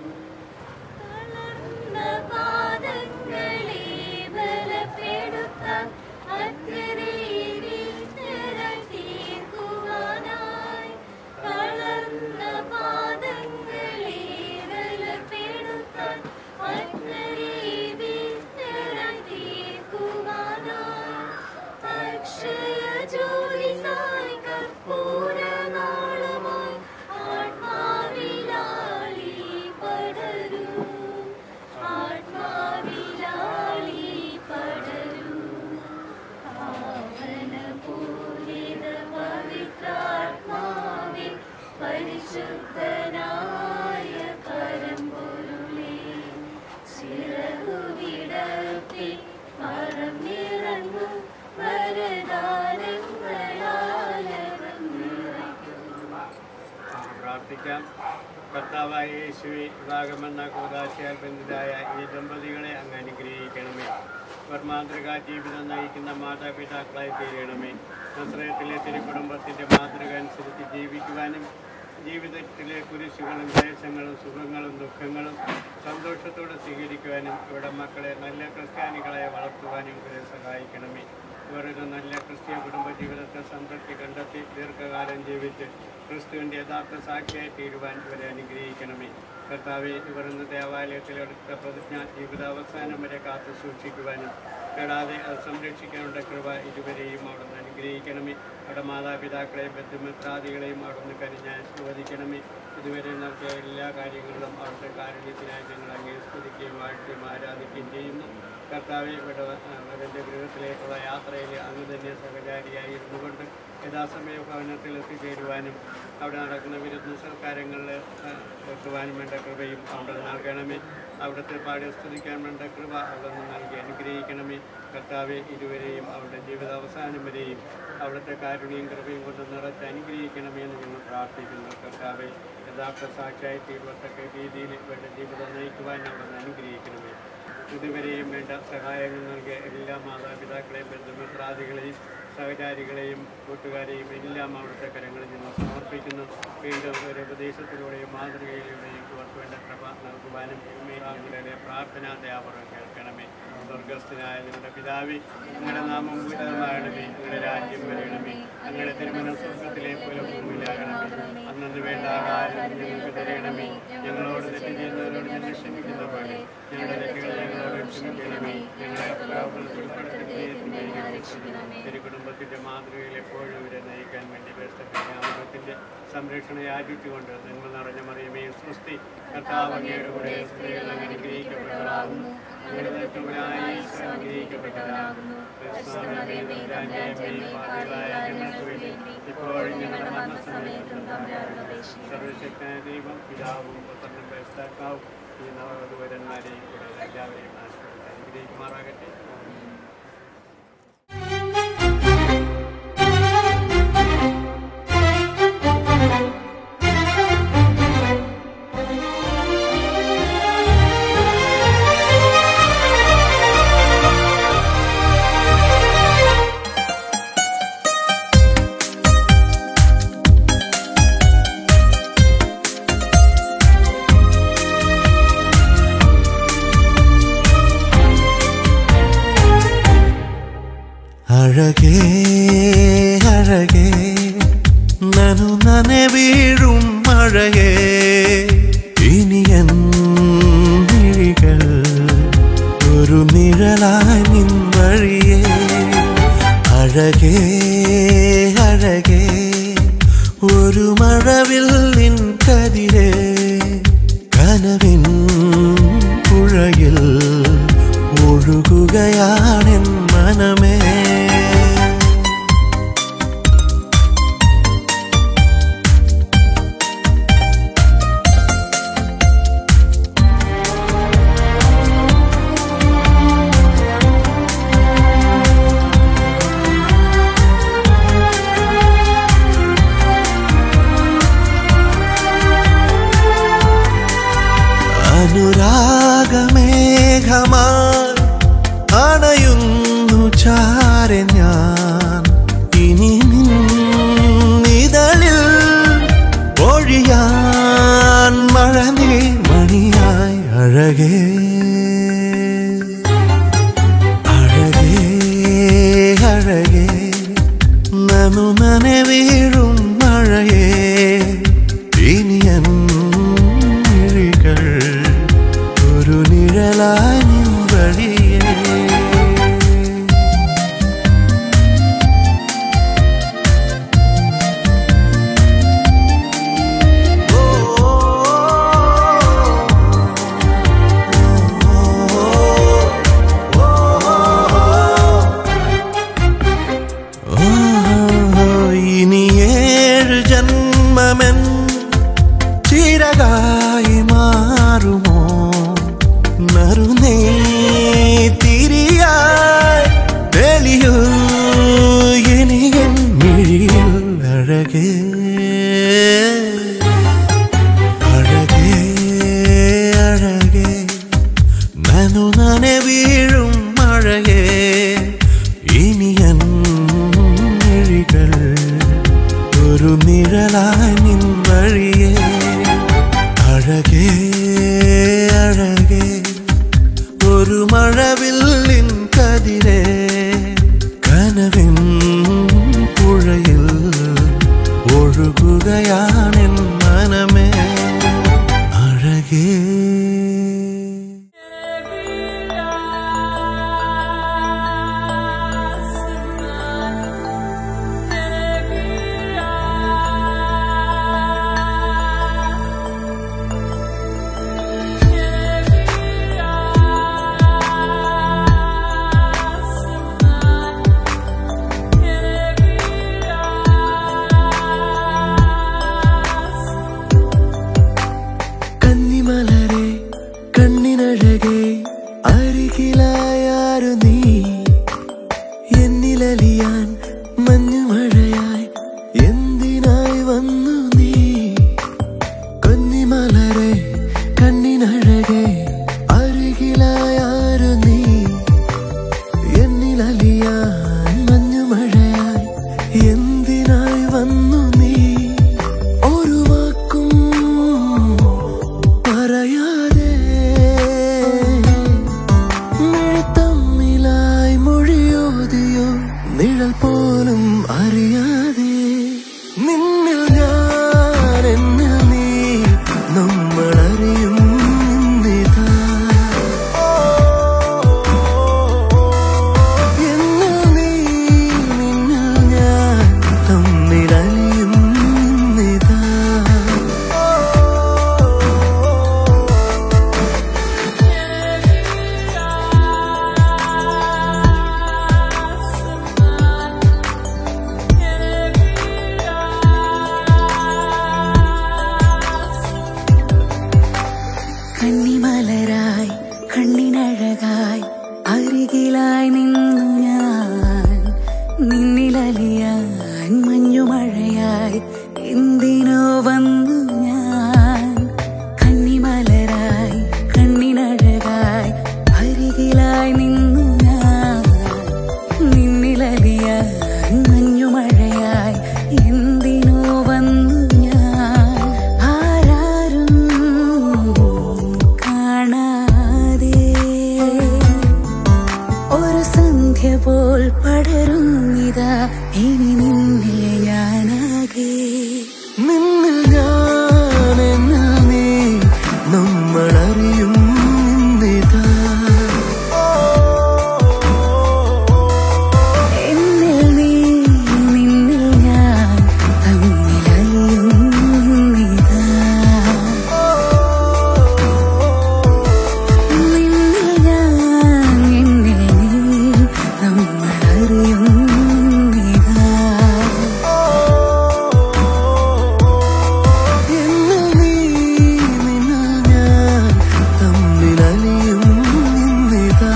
തളർന്ന പാദങ്ങളെ ബലപ്പെടുത്താൻ അക്കരെ വീഴ്ത്തരായി തീർക്കുവാനായി തളർന്ന പാദങ്ങളെ ബലപ്പെടുത്താൻ അക്കരെ വീഴ്ത്തരായി തീർക്കുവാനായി അക്ഷയ ജ്യോതിസായി കർപ്പൂരനാളമായി ആത്മാവിലാളി പടരൂ ആത്മാവിലാളി പടരൂ പാവന പൂരിത പവിത്രാത്മാവിൽ പരിശുദ്ധനായ പരമ്പൊരുളേ ചിറകു വിടർത്തി പറന്നിറങ്ങും വരദാനങ്ങളാലകം നിറയ്ക്കും പ്രാർത്ഥിക്കാം കർത്താവായ യേശുവെ വിവാഹമെന്ന കൂതാശയാൽ ബന്ധിതായ ഈ ദമ്പതികളെ അങ്ങ് അനുഗ്രഹിക്കണമേ അവർ മാതൃക ജീവിതം നയിക്കുന്ന മാതാപിതാക്കളായി തീരണമേ നസ്രയത്തിലെ തിരുക്കുടുംബത്തിൻ്റെ മാതൃക അനുസരിച്ച് ജീവിക്കുവാനും ജീവിതത്തിലെ കുരിശുകളും ക്ലേശങ്ങളും സുഖങ്ങളും ദുഃഖങ്ങളും സന്തോഷത്തോടെ സ്വീകരിക്കുവാനും ഇവിടെ മക്കളെ നല്ല ക്രിസ്ത്യാനികളെ വളർത്തുവാനും ഇവരെ സഹായിക്കണമേ ഇവരൊരു നല്ല ക്രിസ്ത്യ കുടുംബ ജീവിതത്തെ സംതൃപ്തി കണ്ടെത്തി ദീർഘകാലം ജീവിച്ച് ക്രിസ്തുവിൻ്റെ യഥാർത്ഥ സാക്ഷിയായി തീരുവാൻ ഇവരെ അനുഗ്രഹിക്കണമേ കർത്താവെ ഇവർ ഇന്ന് ദേവാലയത്തിലെടുത്ത പ്രതിജ്ഞ ജീവിതാവസാനം വരെ കാത്തു സൂക്ഷിക്കുവാനും കെടാതെ അത് സംരക്ഷിക്കാനുള്ള കൃപ ഇതുവരെയും അവിടുന്ന് അനുഗ്രഹിക്കണമേ അവിടെ മാതാപിതാക്കളെയും ബന്ധുമിത്രാദികളെയും അവിടുന്ന് കനിഞ്ഞ് ആശീർവദിക്കണമേ ഇതുവരെ നടത്തിയ എല്ലാ കാര്യങ്ങളിലും അവിടുത്തെ കാരുണ്യത്തിനായി ഞങ്ങൾ അങ്ങേ സ്തുതിക്കുകയും വാഴ്ത്തുകയും ആരാധിക്കുകയും ചെയ്യുന്നു കർത്താവെ ഇവിടെ അവരുടെ ഗൃഹത്തിലേക്കുള്ള യാത്രയിൽ അങ്ങ് തന്നെ സഹചാരിയായി ഇരുന്നുകൊണ്ട് യഥാസമയ ഭവനത്തിൽ എത്തിച്ചേരുവാനും അവിടെ നടക്കുന്ന വിരുദ്ധ സൽക്കാരങ്ങളിൽ എത്തുവാനും വേണ്ട കൃപയും അവിടെ നൽകണമേ അവിടുത്തെ പാടി സ്തുതിക്കാൻ വേണ്ട കൃപ അവിടെ നിന്ന് നൽകി അനുഗ്രഹിക്കണമേ കർത്താവെ ഇതുവരെയും അവരുടെ ജീവിതാവസാനം വരെയും അവിടുത്തെ കാരുണ്യവും കൃപയും കൊണ്ട് നിറച്ച് അനുഗ്രഹിക്കണമേ എന്ന് ഞങ്ങൾ പ്രാർത്ഥിക്കുന്നു കർത്താവെ യഥാർത്ഥ സാക്ഷിയായി തീരുവത്തക്ക രീതിയിൽ വേണ്ട ജീവിതം നയിക്കുവാൻ അവിടെ അനുഗ്രഹിക്കണമേ ഇതുവരെയും വേണ്ട സഹായങ്ങൾ നൽകിയ എല്ലാ മാതാപിതാക്കളെയും ബന്ധുമിത്രാദികളെയും സഹചാരികളെയും കൂട്ടുകാരെയും എല്ലാം അവിടുത്തെ കരങ്ങളിൽ നിന്ന് സമർപ്പിക്കുന്നു വീണ്ടും ഒരു ഉപദേശത്തിലൂടെയും മാതൃകയിലൂടെയും ഇവർക്ക് വേണ്ട കൃപ നൽകുവാനും അവരുടെ പ്രാർത്ഥനാ ദ്യാപനം കേൾക്കണമേ സ്വർഗസ്ഥനായ നിങ്ങളുടെ പിതാവി നിങ്ങളുടെ നാമം ഉന്നതമാകണമേ നിങ്ങളുടെ രാജ്യം വരണമേ നിങ്ങളുടെ തിരുമന സ്വർഗത്തിലെ പോലെ ഭൂമിയിലാകണമേ അന്നു വേണ്ട ആഹാരം ഞങ്ങൾക്ക് തരണമേ ഞങ്ങളോട് തെറ്റ് ചെയ്യുന്നവരോട് ഞങ്ങൾ ക്ഷമിക്കുന്ന പോലെ ഞങ്ങളുടെ തെറ്റുകൾ ഞങ്ങളോട് ക്ഷമിക്കണമേ ഞങ്ങളെ പ്രലോഭനത്തിൽ ഉൾപ്പെടുത്തുകയും തിരുകുടുംബത്തിന്റെ മാതൃകയിൽ എപ്പോഴും ഇവരെ നയിക്കാൻ വേണ്ടി വ്യവസ്ഥത്തിന്റെ സംരക്ഷണ യാചിച്ചുകൊണ്ട് നന്മ നിറഞ്ഞ മറിയമേ സൃഷ്ടി കർത്താവ് അങ്ങയുടെ കൂടെ സ്ത്രീകൾ അങ്ങ് അനുഗ്രഹിക്കപ്പെട്ടതാകുന്നു അങ്ങയുടെ നെറ്റുകളായി ഈശോ അനുഗ്രഹിക്കപ്പെട്ടതാകുന്നു ഞങ്ങൾക്ക് വേണ്ടി ഇപ്പോഴും ഞങ്ങളുടെ മരണസമയത്തും സർവശക്തനായ ദൈവം പിതാവും പുത്രനും വ്യവസ്ഥാക്കാവും ഈ നവവധുവരന്മാരെയും കൂടെ എല്ലാവരെയും ആശീർവദിച്ച് അനുഗ്രഹിക്കുമാറാകട്ടെ അഴകേ അഴകേ നനു നനെ വീഴും മഴയേ ഇനിയൻ മിഴികൾ ഒരു നിഴലായി നിൻ വഴിയേ അഴകേ അഴകേ ഒരു മഴവില്ലിൻ കതിരേ കനവിൻ പുഴയിൽ ഒഴുകുകയാണെൻ മനമേ അനുരാഗമേഘമായി അണയുന്നു ചാരെ ഞാൻ ഇനി നിന്നിതളിൽ അഴകേ അഴകേ അഴകേ നനു നനെ വീഴും മഴയേ ഇനിയൻ മിഴികൾ ഒരു നിഴലായി നിൻ വഴിയേ ഓ, ഇനി ഏഴ് ജന്മമെൻ ചിരകായി മാറുമോ നറുനേ തിരിയായി തെളിയൂ ഇനി എൻ മിഴിയിൽ അഴകേ അഴകേ അഴകേ നനു നനെ വീഴും മഴയേ ഇനിയൻ മിഴികൾ ഒരു നിഴലായി നിൻ വഴിയേ അഴകേ അഴകേ ഒരു മഴവില്ലിൻ കതിരേ കനവിൻ പുഴയിൽ ഒഴുകുകയാണെൻ മനമേ അഴകേ കന്നിമലരെ കണ്ണിനഴകെ അരികിലായാരു നീ എന്നിലലിയാൻ മഞ്ഞുമഴയായി എന്തിനായി വന്നു നീ കന്നിമലരെ കണ്ണിനഴകെ അരികിലായാരു നീ എന്നിലലിയാൻ മഞ്ഞുമഴയായി എന്തിനായി വന്നു നീ ഒരു വാക്കും പറയാതെ തമ്മിലായി മൊഴിയോതിയോ നിഴൽ പോലും അറിയാതെ നിന്നിൽ ഞാൻ എന്നിൽ നീ നമ്മളറിയും നിന്നിതാ എന്നിൽ നീ നിന്നിൽ ഞാൻ തമ്മിലലിയും നിന്നിതാ കണ്ണിമലരായി കണ്ണിനഴകായി അരികിലായി നിന്നു ഞാൻ നിന്നിലലിയാൻ മഞ്ഞുമഴയായി എന്തിനോ വന്നു ഞാൻ കണ്ണിമലരായി കണ്ണിനഴകായി അരികിലായി നിന്നു ഞാൻ നിന്നിലലിയാൻ മഞ്ഞുമഴയായി എന്തിനോ വന്നു ഞാൻ ആരാരും കാണാതെ ഒരു സന്ധ്യ പോൽ പടരുന്നിതാ ഇനി നിന്നിൽ ഞാനാകെ നിന്നിൽ ഞാൻ എന്നിൽ നീ നമ്മളറിയും നിന്നിതാ എന്നിൽ നീ നിന്നിൽ ഞാൻ തമ്മിലറിയും നിന്നിതാ നിന്നിൽ ഞാൻ എന്നിൽ നീ നമ്മളറിയും നിന്നിതാ എന്നിൽ നീ നിന്നിൽ ഞാൻ തമ്മിലലിയും നിന്നിതാ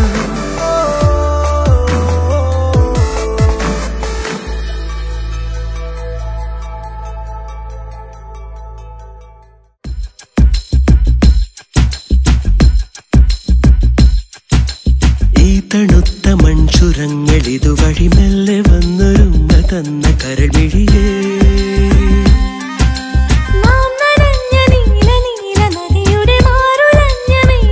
ഈ തണുത്ത മൺചുരങ്ങൾ ഇതുവഴി മെല്ലെ വന്നൊരുങ്ങ തന്ന കരൾമിഴിയേ നാം നനഞ്ഞ നീല നീല നദിയുടെ മാറുലഞ്ഞ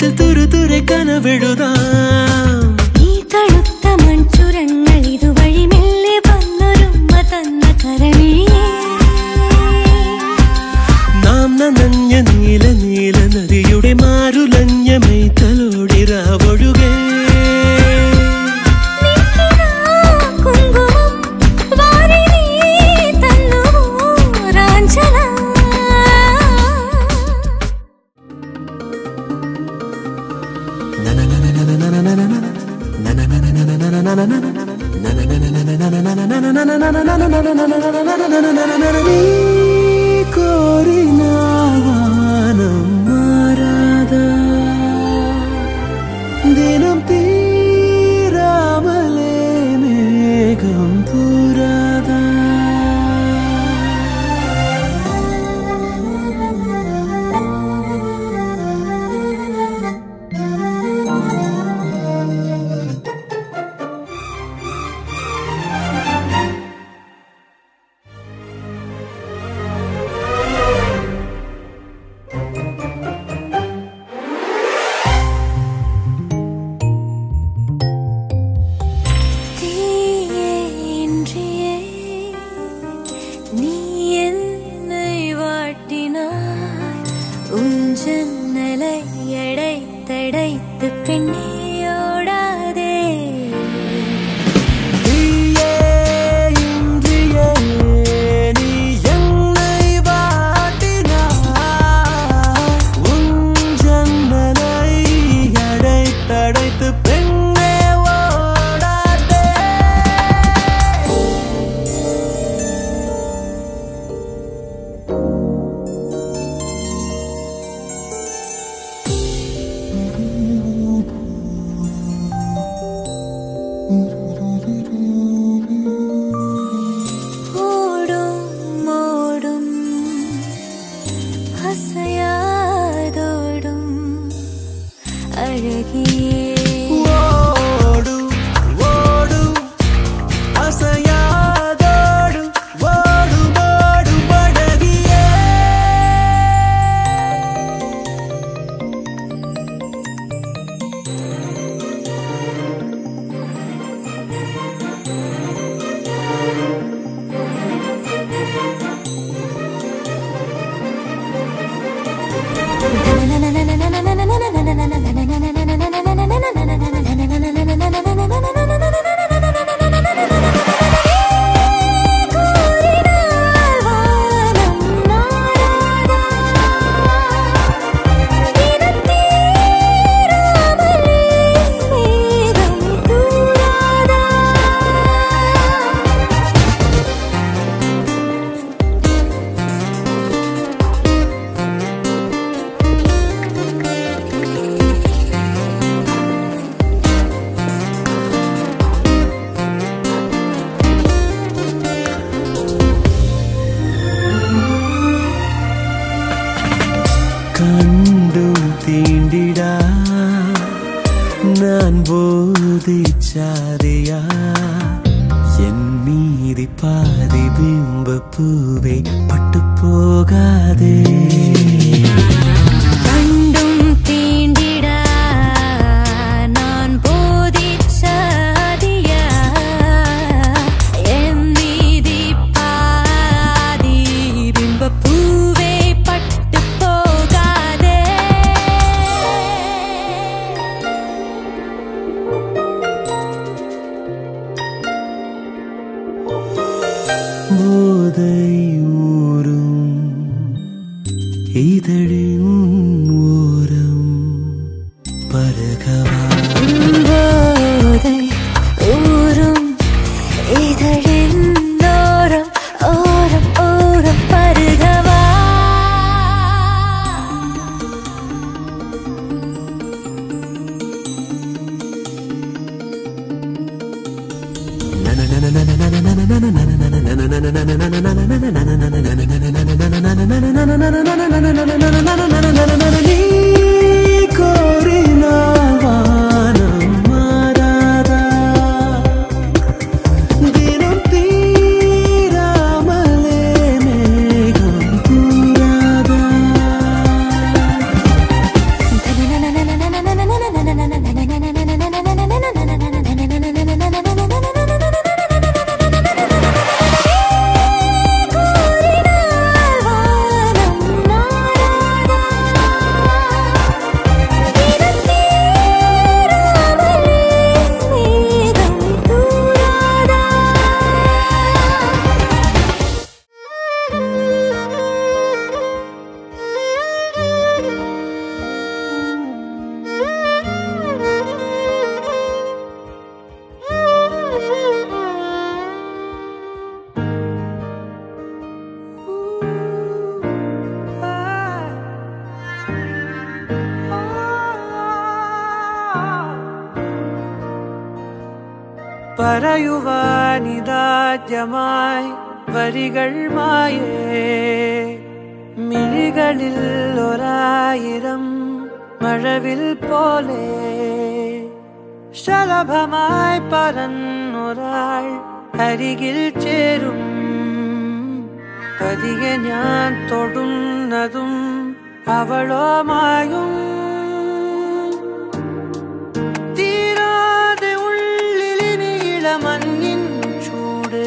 കാതിൽ തുരു തുരെ കനവെഴുതാം ഈ തണുത്ത മൺചുരങ്ങൾ ഇതുവഴി മെല്ലെ വന്നൊരുമ്മ തന്ന കരളിയേ നാം നനഞ്ഞ നീല നീല നദിയുടെ മാരുലഞ്ഞ മെയ്തലോടി രാവൊഴുകേ കുങ്കുമം വാരി നീ തന്നുവോ രാഞ്ചന നീ കോരിനാവാനം മാറാതെ ദിനം തീരാമലേ മേഘം പൂരാതെ தீயே இன்றியே நீ என்னை வாட்டினாய் உன் ஜன்னலை அடைத்தடைத்து பெண்ணே ஓடாதே நீயே இன்றியே நீ என்னை வாட்டினாய். உன் ஜன்னலை அடைத்தடைத்து பெண்ணே ஓடாதே ஓடும் ஓடும் அசையாதோடும் அழகியே ஓடும் ஓடும் அசையாதோடும் ஓடும் ஓடும் படகியே കണ്ടും തീണ്ടിടാ ഞാൻ ബോധിച്ചാതെയാ എന്നീതി പാതി ബിംബപ്പൂവെ പട്ടുപോകാതെ കണ്ടും തീണ്ടിടാ நான் போதிச்சாதியா என் மீதி பாதி பிம்பப் பூவே பட்டு போகாதே ബോധൈ ഊറും இதழின் ஓரம் பருகவா போதை ஊறும் இதழின் ஓரம் ஓரம் ஓரம் பருகவா നീ കോരിനാവാനം മാറാതാ ദിനം തീരാമലേ മേഘം പൂരാതാ പറയുവാനിതാദ്യമായി വരികൾ മായേ മിഴികളിൽ ഒരായിരം മഴവിൽ പോലെ ശലഭമായി പറന്നൊരാൾ അരികിൽ ചേരും പതിയെ ഞാൻ തൊടുന്നതും അവളോമായും തീരാതെ ഉള്ളിലിനിളമഞ്ഞിൻ ചൂട്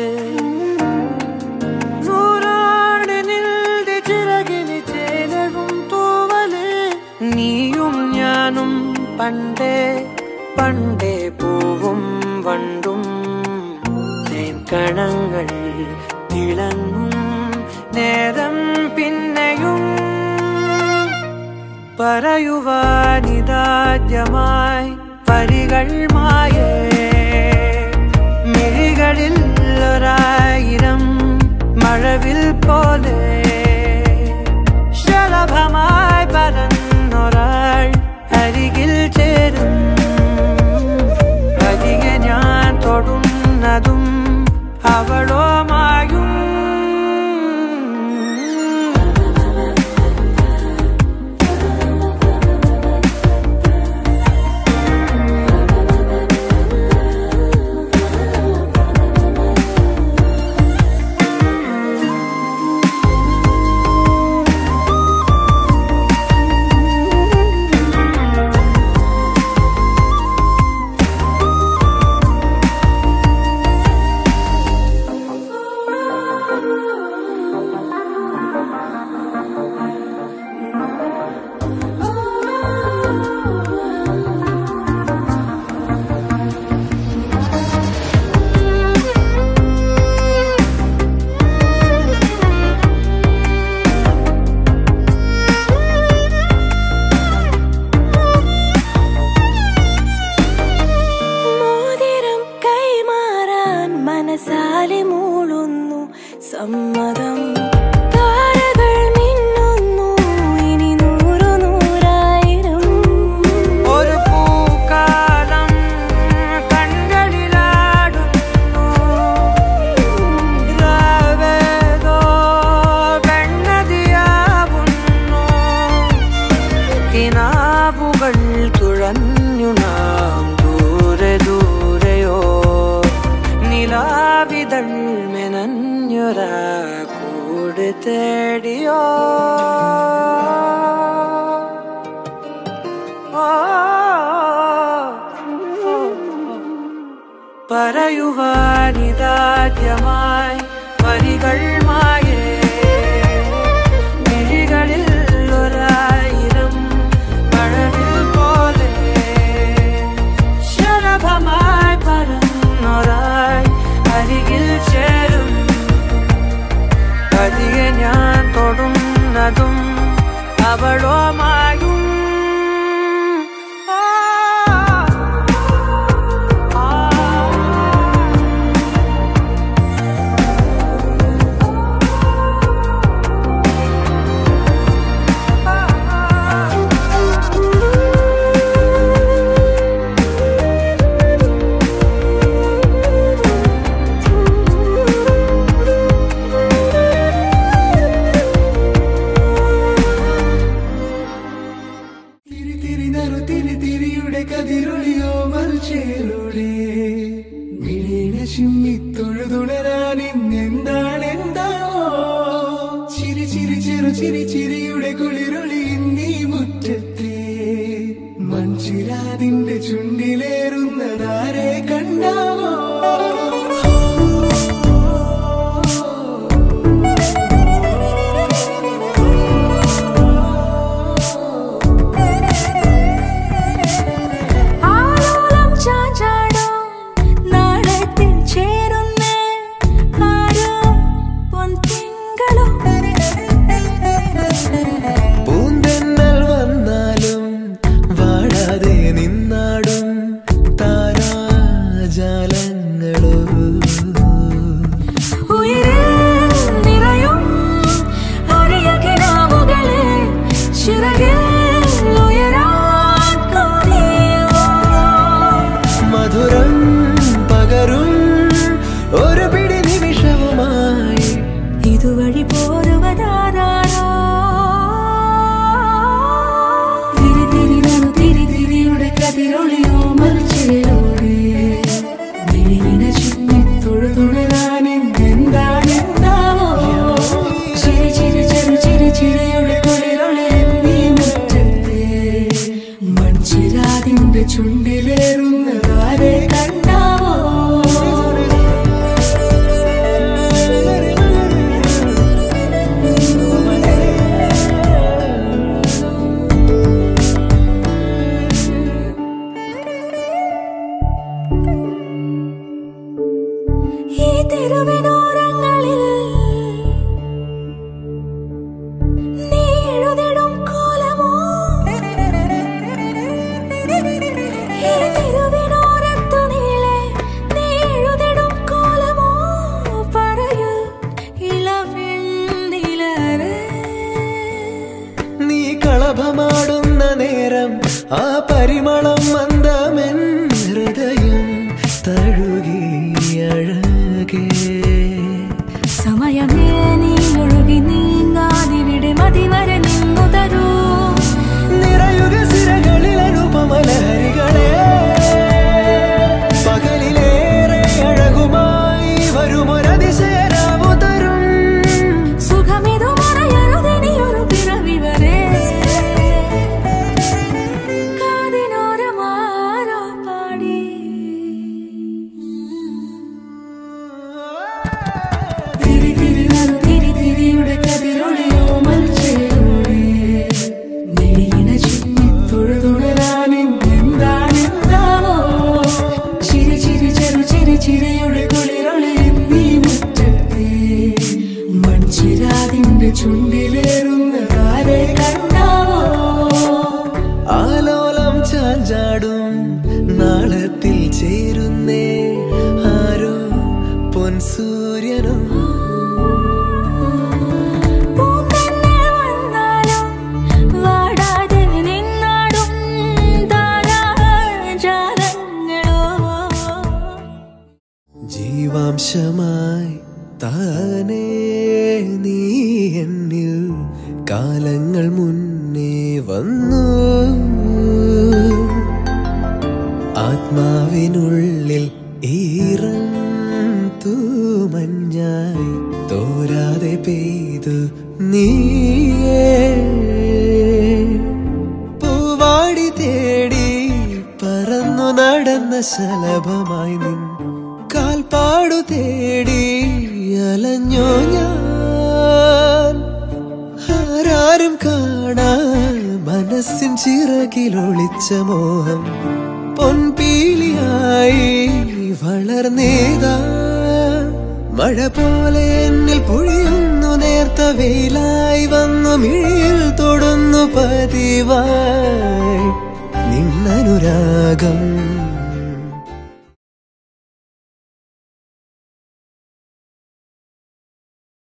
നൂറാണ് നിൽടെ ചിറകിന് ചേലവും തൂവല് നീയും ഞാനും പണ്ടേ പണ്ടേ പൂവും വണ്ടും തേൻ കണങ്ങൾ തിളങ്ങും നേരം പിന്നെയും പറയുവാനിതാദ്യമായി വരികൾ മായേ മിഴികളിൽ ഒരായിരം മഴവിൽ പോലെ ശലഭമായി പരന്നൊരാൾ അരികിൽ ചേരും പതിയെ ഞാൻ തൊടുന്നതും അവളോമായും മോതിരം കൈമാറാൻ മനസാലെ മൂളുന്നു സമ്മതം താരകൾ മിന്നുന്നു ഇനി നൂറു നൂറായിരം ഒരു പൂക്കാലം കൺകളിലാടുന്നു രാവേതോ വെണ്ണതിയാവുന്നു കിനാവുകൾ തുഴഞ്ഞു നാം ദൂരെ ദൂരെയോ നിലാവിതൾ മെനഞ്ഞൊരാ കൂട് തേടിയോ ഓ, ഓ, ഓ. പറയുവാനിതാദ്യമായി വരികൾ മായേ മിഴികളിൽ ഒരായിരം മഴവിൽ പോലെ ശലഭമായി പറന്നൊരാൾ അരികിൽ ചേരും പതിയെ ഞാൻ തൊടുന്നതും അവളോമായും തിരിനറു തിരി തിരിയുടെ കതിരൊളിയോ മൽച്ചേലൂടെ മിഴീണ ചിമ്മി തൊഴുതുണരാൻ ഇന്നെന്താണ് എന്താണോ ചിരി ചിരി ചെറു ചിരി ചിരിയുടെ കുളിരൊളി നീ മുറ്റത്തെ മൺചിരാതിന്റെ ചുണ്ടിലേറുന്നതാരെ കണ്ടാവോ ആലോലം ചാഞ്ചാടോ നാളത്തിൽ ചേരുന്നേ ആരോ പൊൻതിങ്കളോ പൂന്തെന്നൽ വന്നാലും വാടാതെ നിന്നാടും താരാജാല കളഭമാടുന്ന നേരം ആ പരിമളം മന്ദമെൻ ഹൃദയം തഴുകി അഴകേ സമയമേ നീ ഒഴുകി നീങ്ങാതിവിടെ മതിവരെ നിന്നു തരൂ നിറയുക സിരകളിൽ അനുപമലഹരികളെ പകലിലേറെ അഴകുമായി വരുമൊരതിശയരാവു തരും സുഖമിതു മറയരുതിനിയൊരു പിറവി വരെ കാതിനോരമാരോ പാടി തിരി തിരി നറു തിരി തിരിയുടെ കതിരൊളിയോ മൽച്ചേരുടെ മെളിയിന ചിമ്മി തൊഴുതുണരാനെന്താണെന്താവോ ചിരി ചിരി ചെറു ചിരി ചിരിയുടെ കുളിരൊളിയും നീ മുറ്റത്തെ മൺചിരാതിന്റെ ചുണ്ടിലേറുന്ന താരെ കണ്ടാവോ ആലോലം ചാഞ്ചാടും നാളത്തിൽ ചേരുന്നേ ആരോ പൊൻസൂര്യനും പൂന്തന്നെ വന്നാലും വാടാതെ നിന്നാടും താരാജാലങ്ങളോ ജീവാംശമായി താനേ നീ എന്നിൽ കാലങ്ങൾ മുന്നേ വന്നു ആത്മാവിനുള്ളിൽ ഈറൻ തൂമഞ്ഞായി തോരാതെ പെയ്തു നീയേ പൂവാടി തേടി പറന്നു നടന്ന ശലഭമായി നിൻ കാൽപ്പാടു തേടി അലഞ്ഞോ ഞാൻ ആരാരും കാണാ മനസ്സിൻ ചിറകിലൊളിച്ച മോഹം പൊൻപീലിയായി വളർന്നേതാ മഴ പോലെ എന്നിൽ പൊഴിയുന്നു നേർത്ത വെയിലായി വന്നു മിഴിയിൽ തൊടുന്നു പതിവായി നിന്നനുരാഗം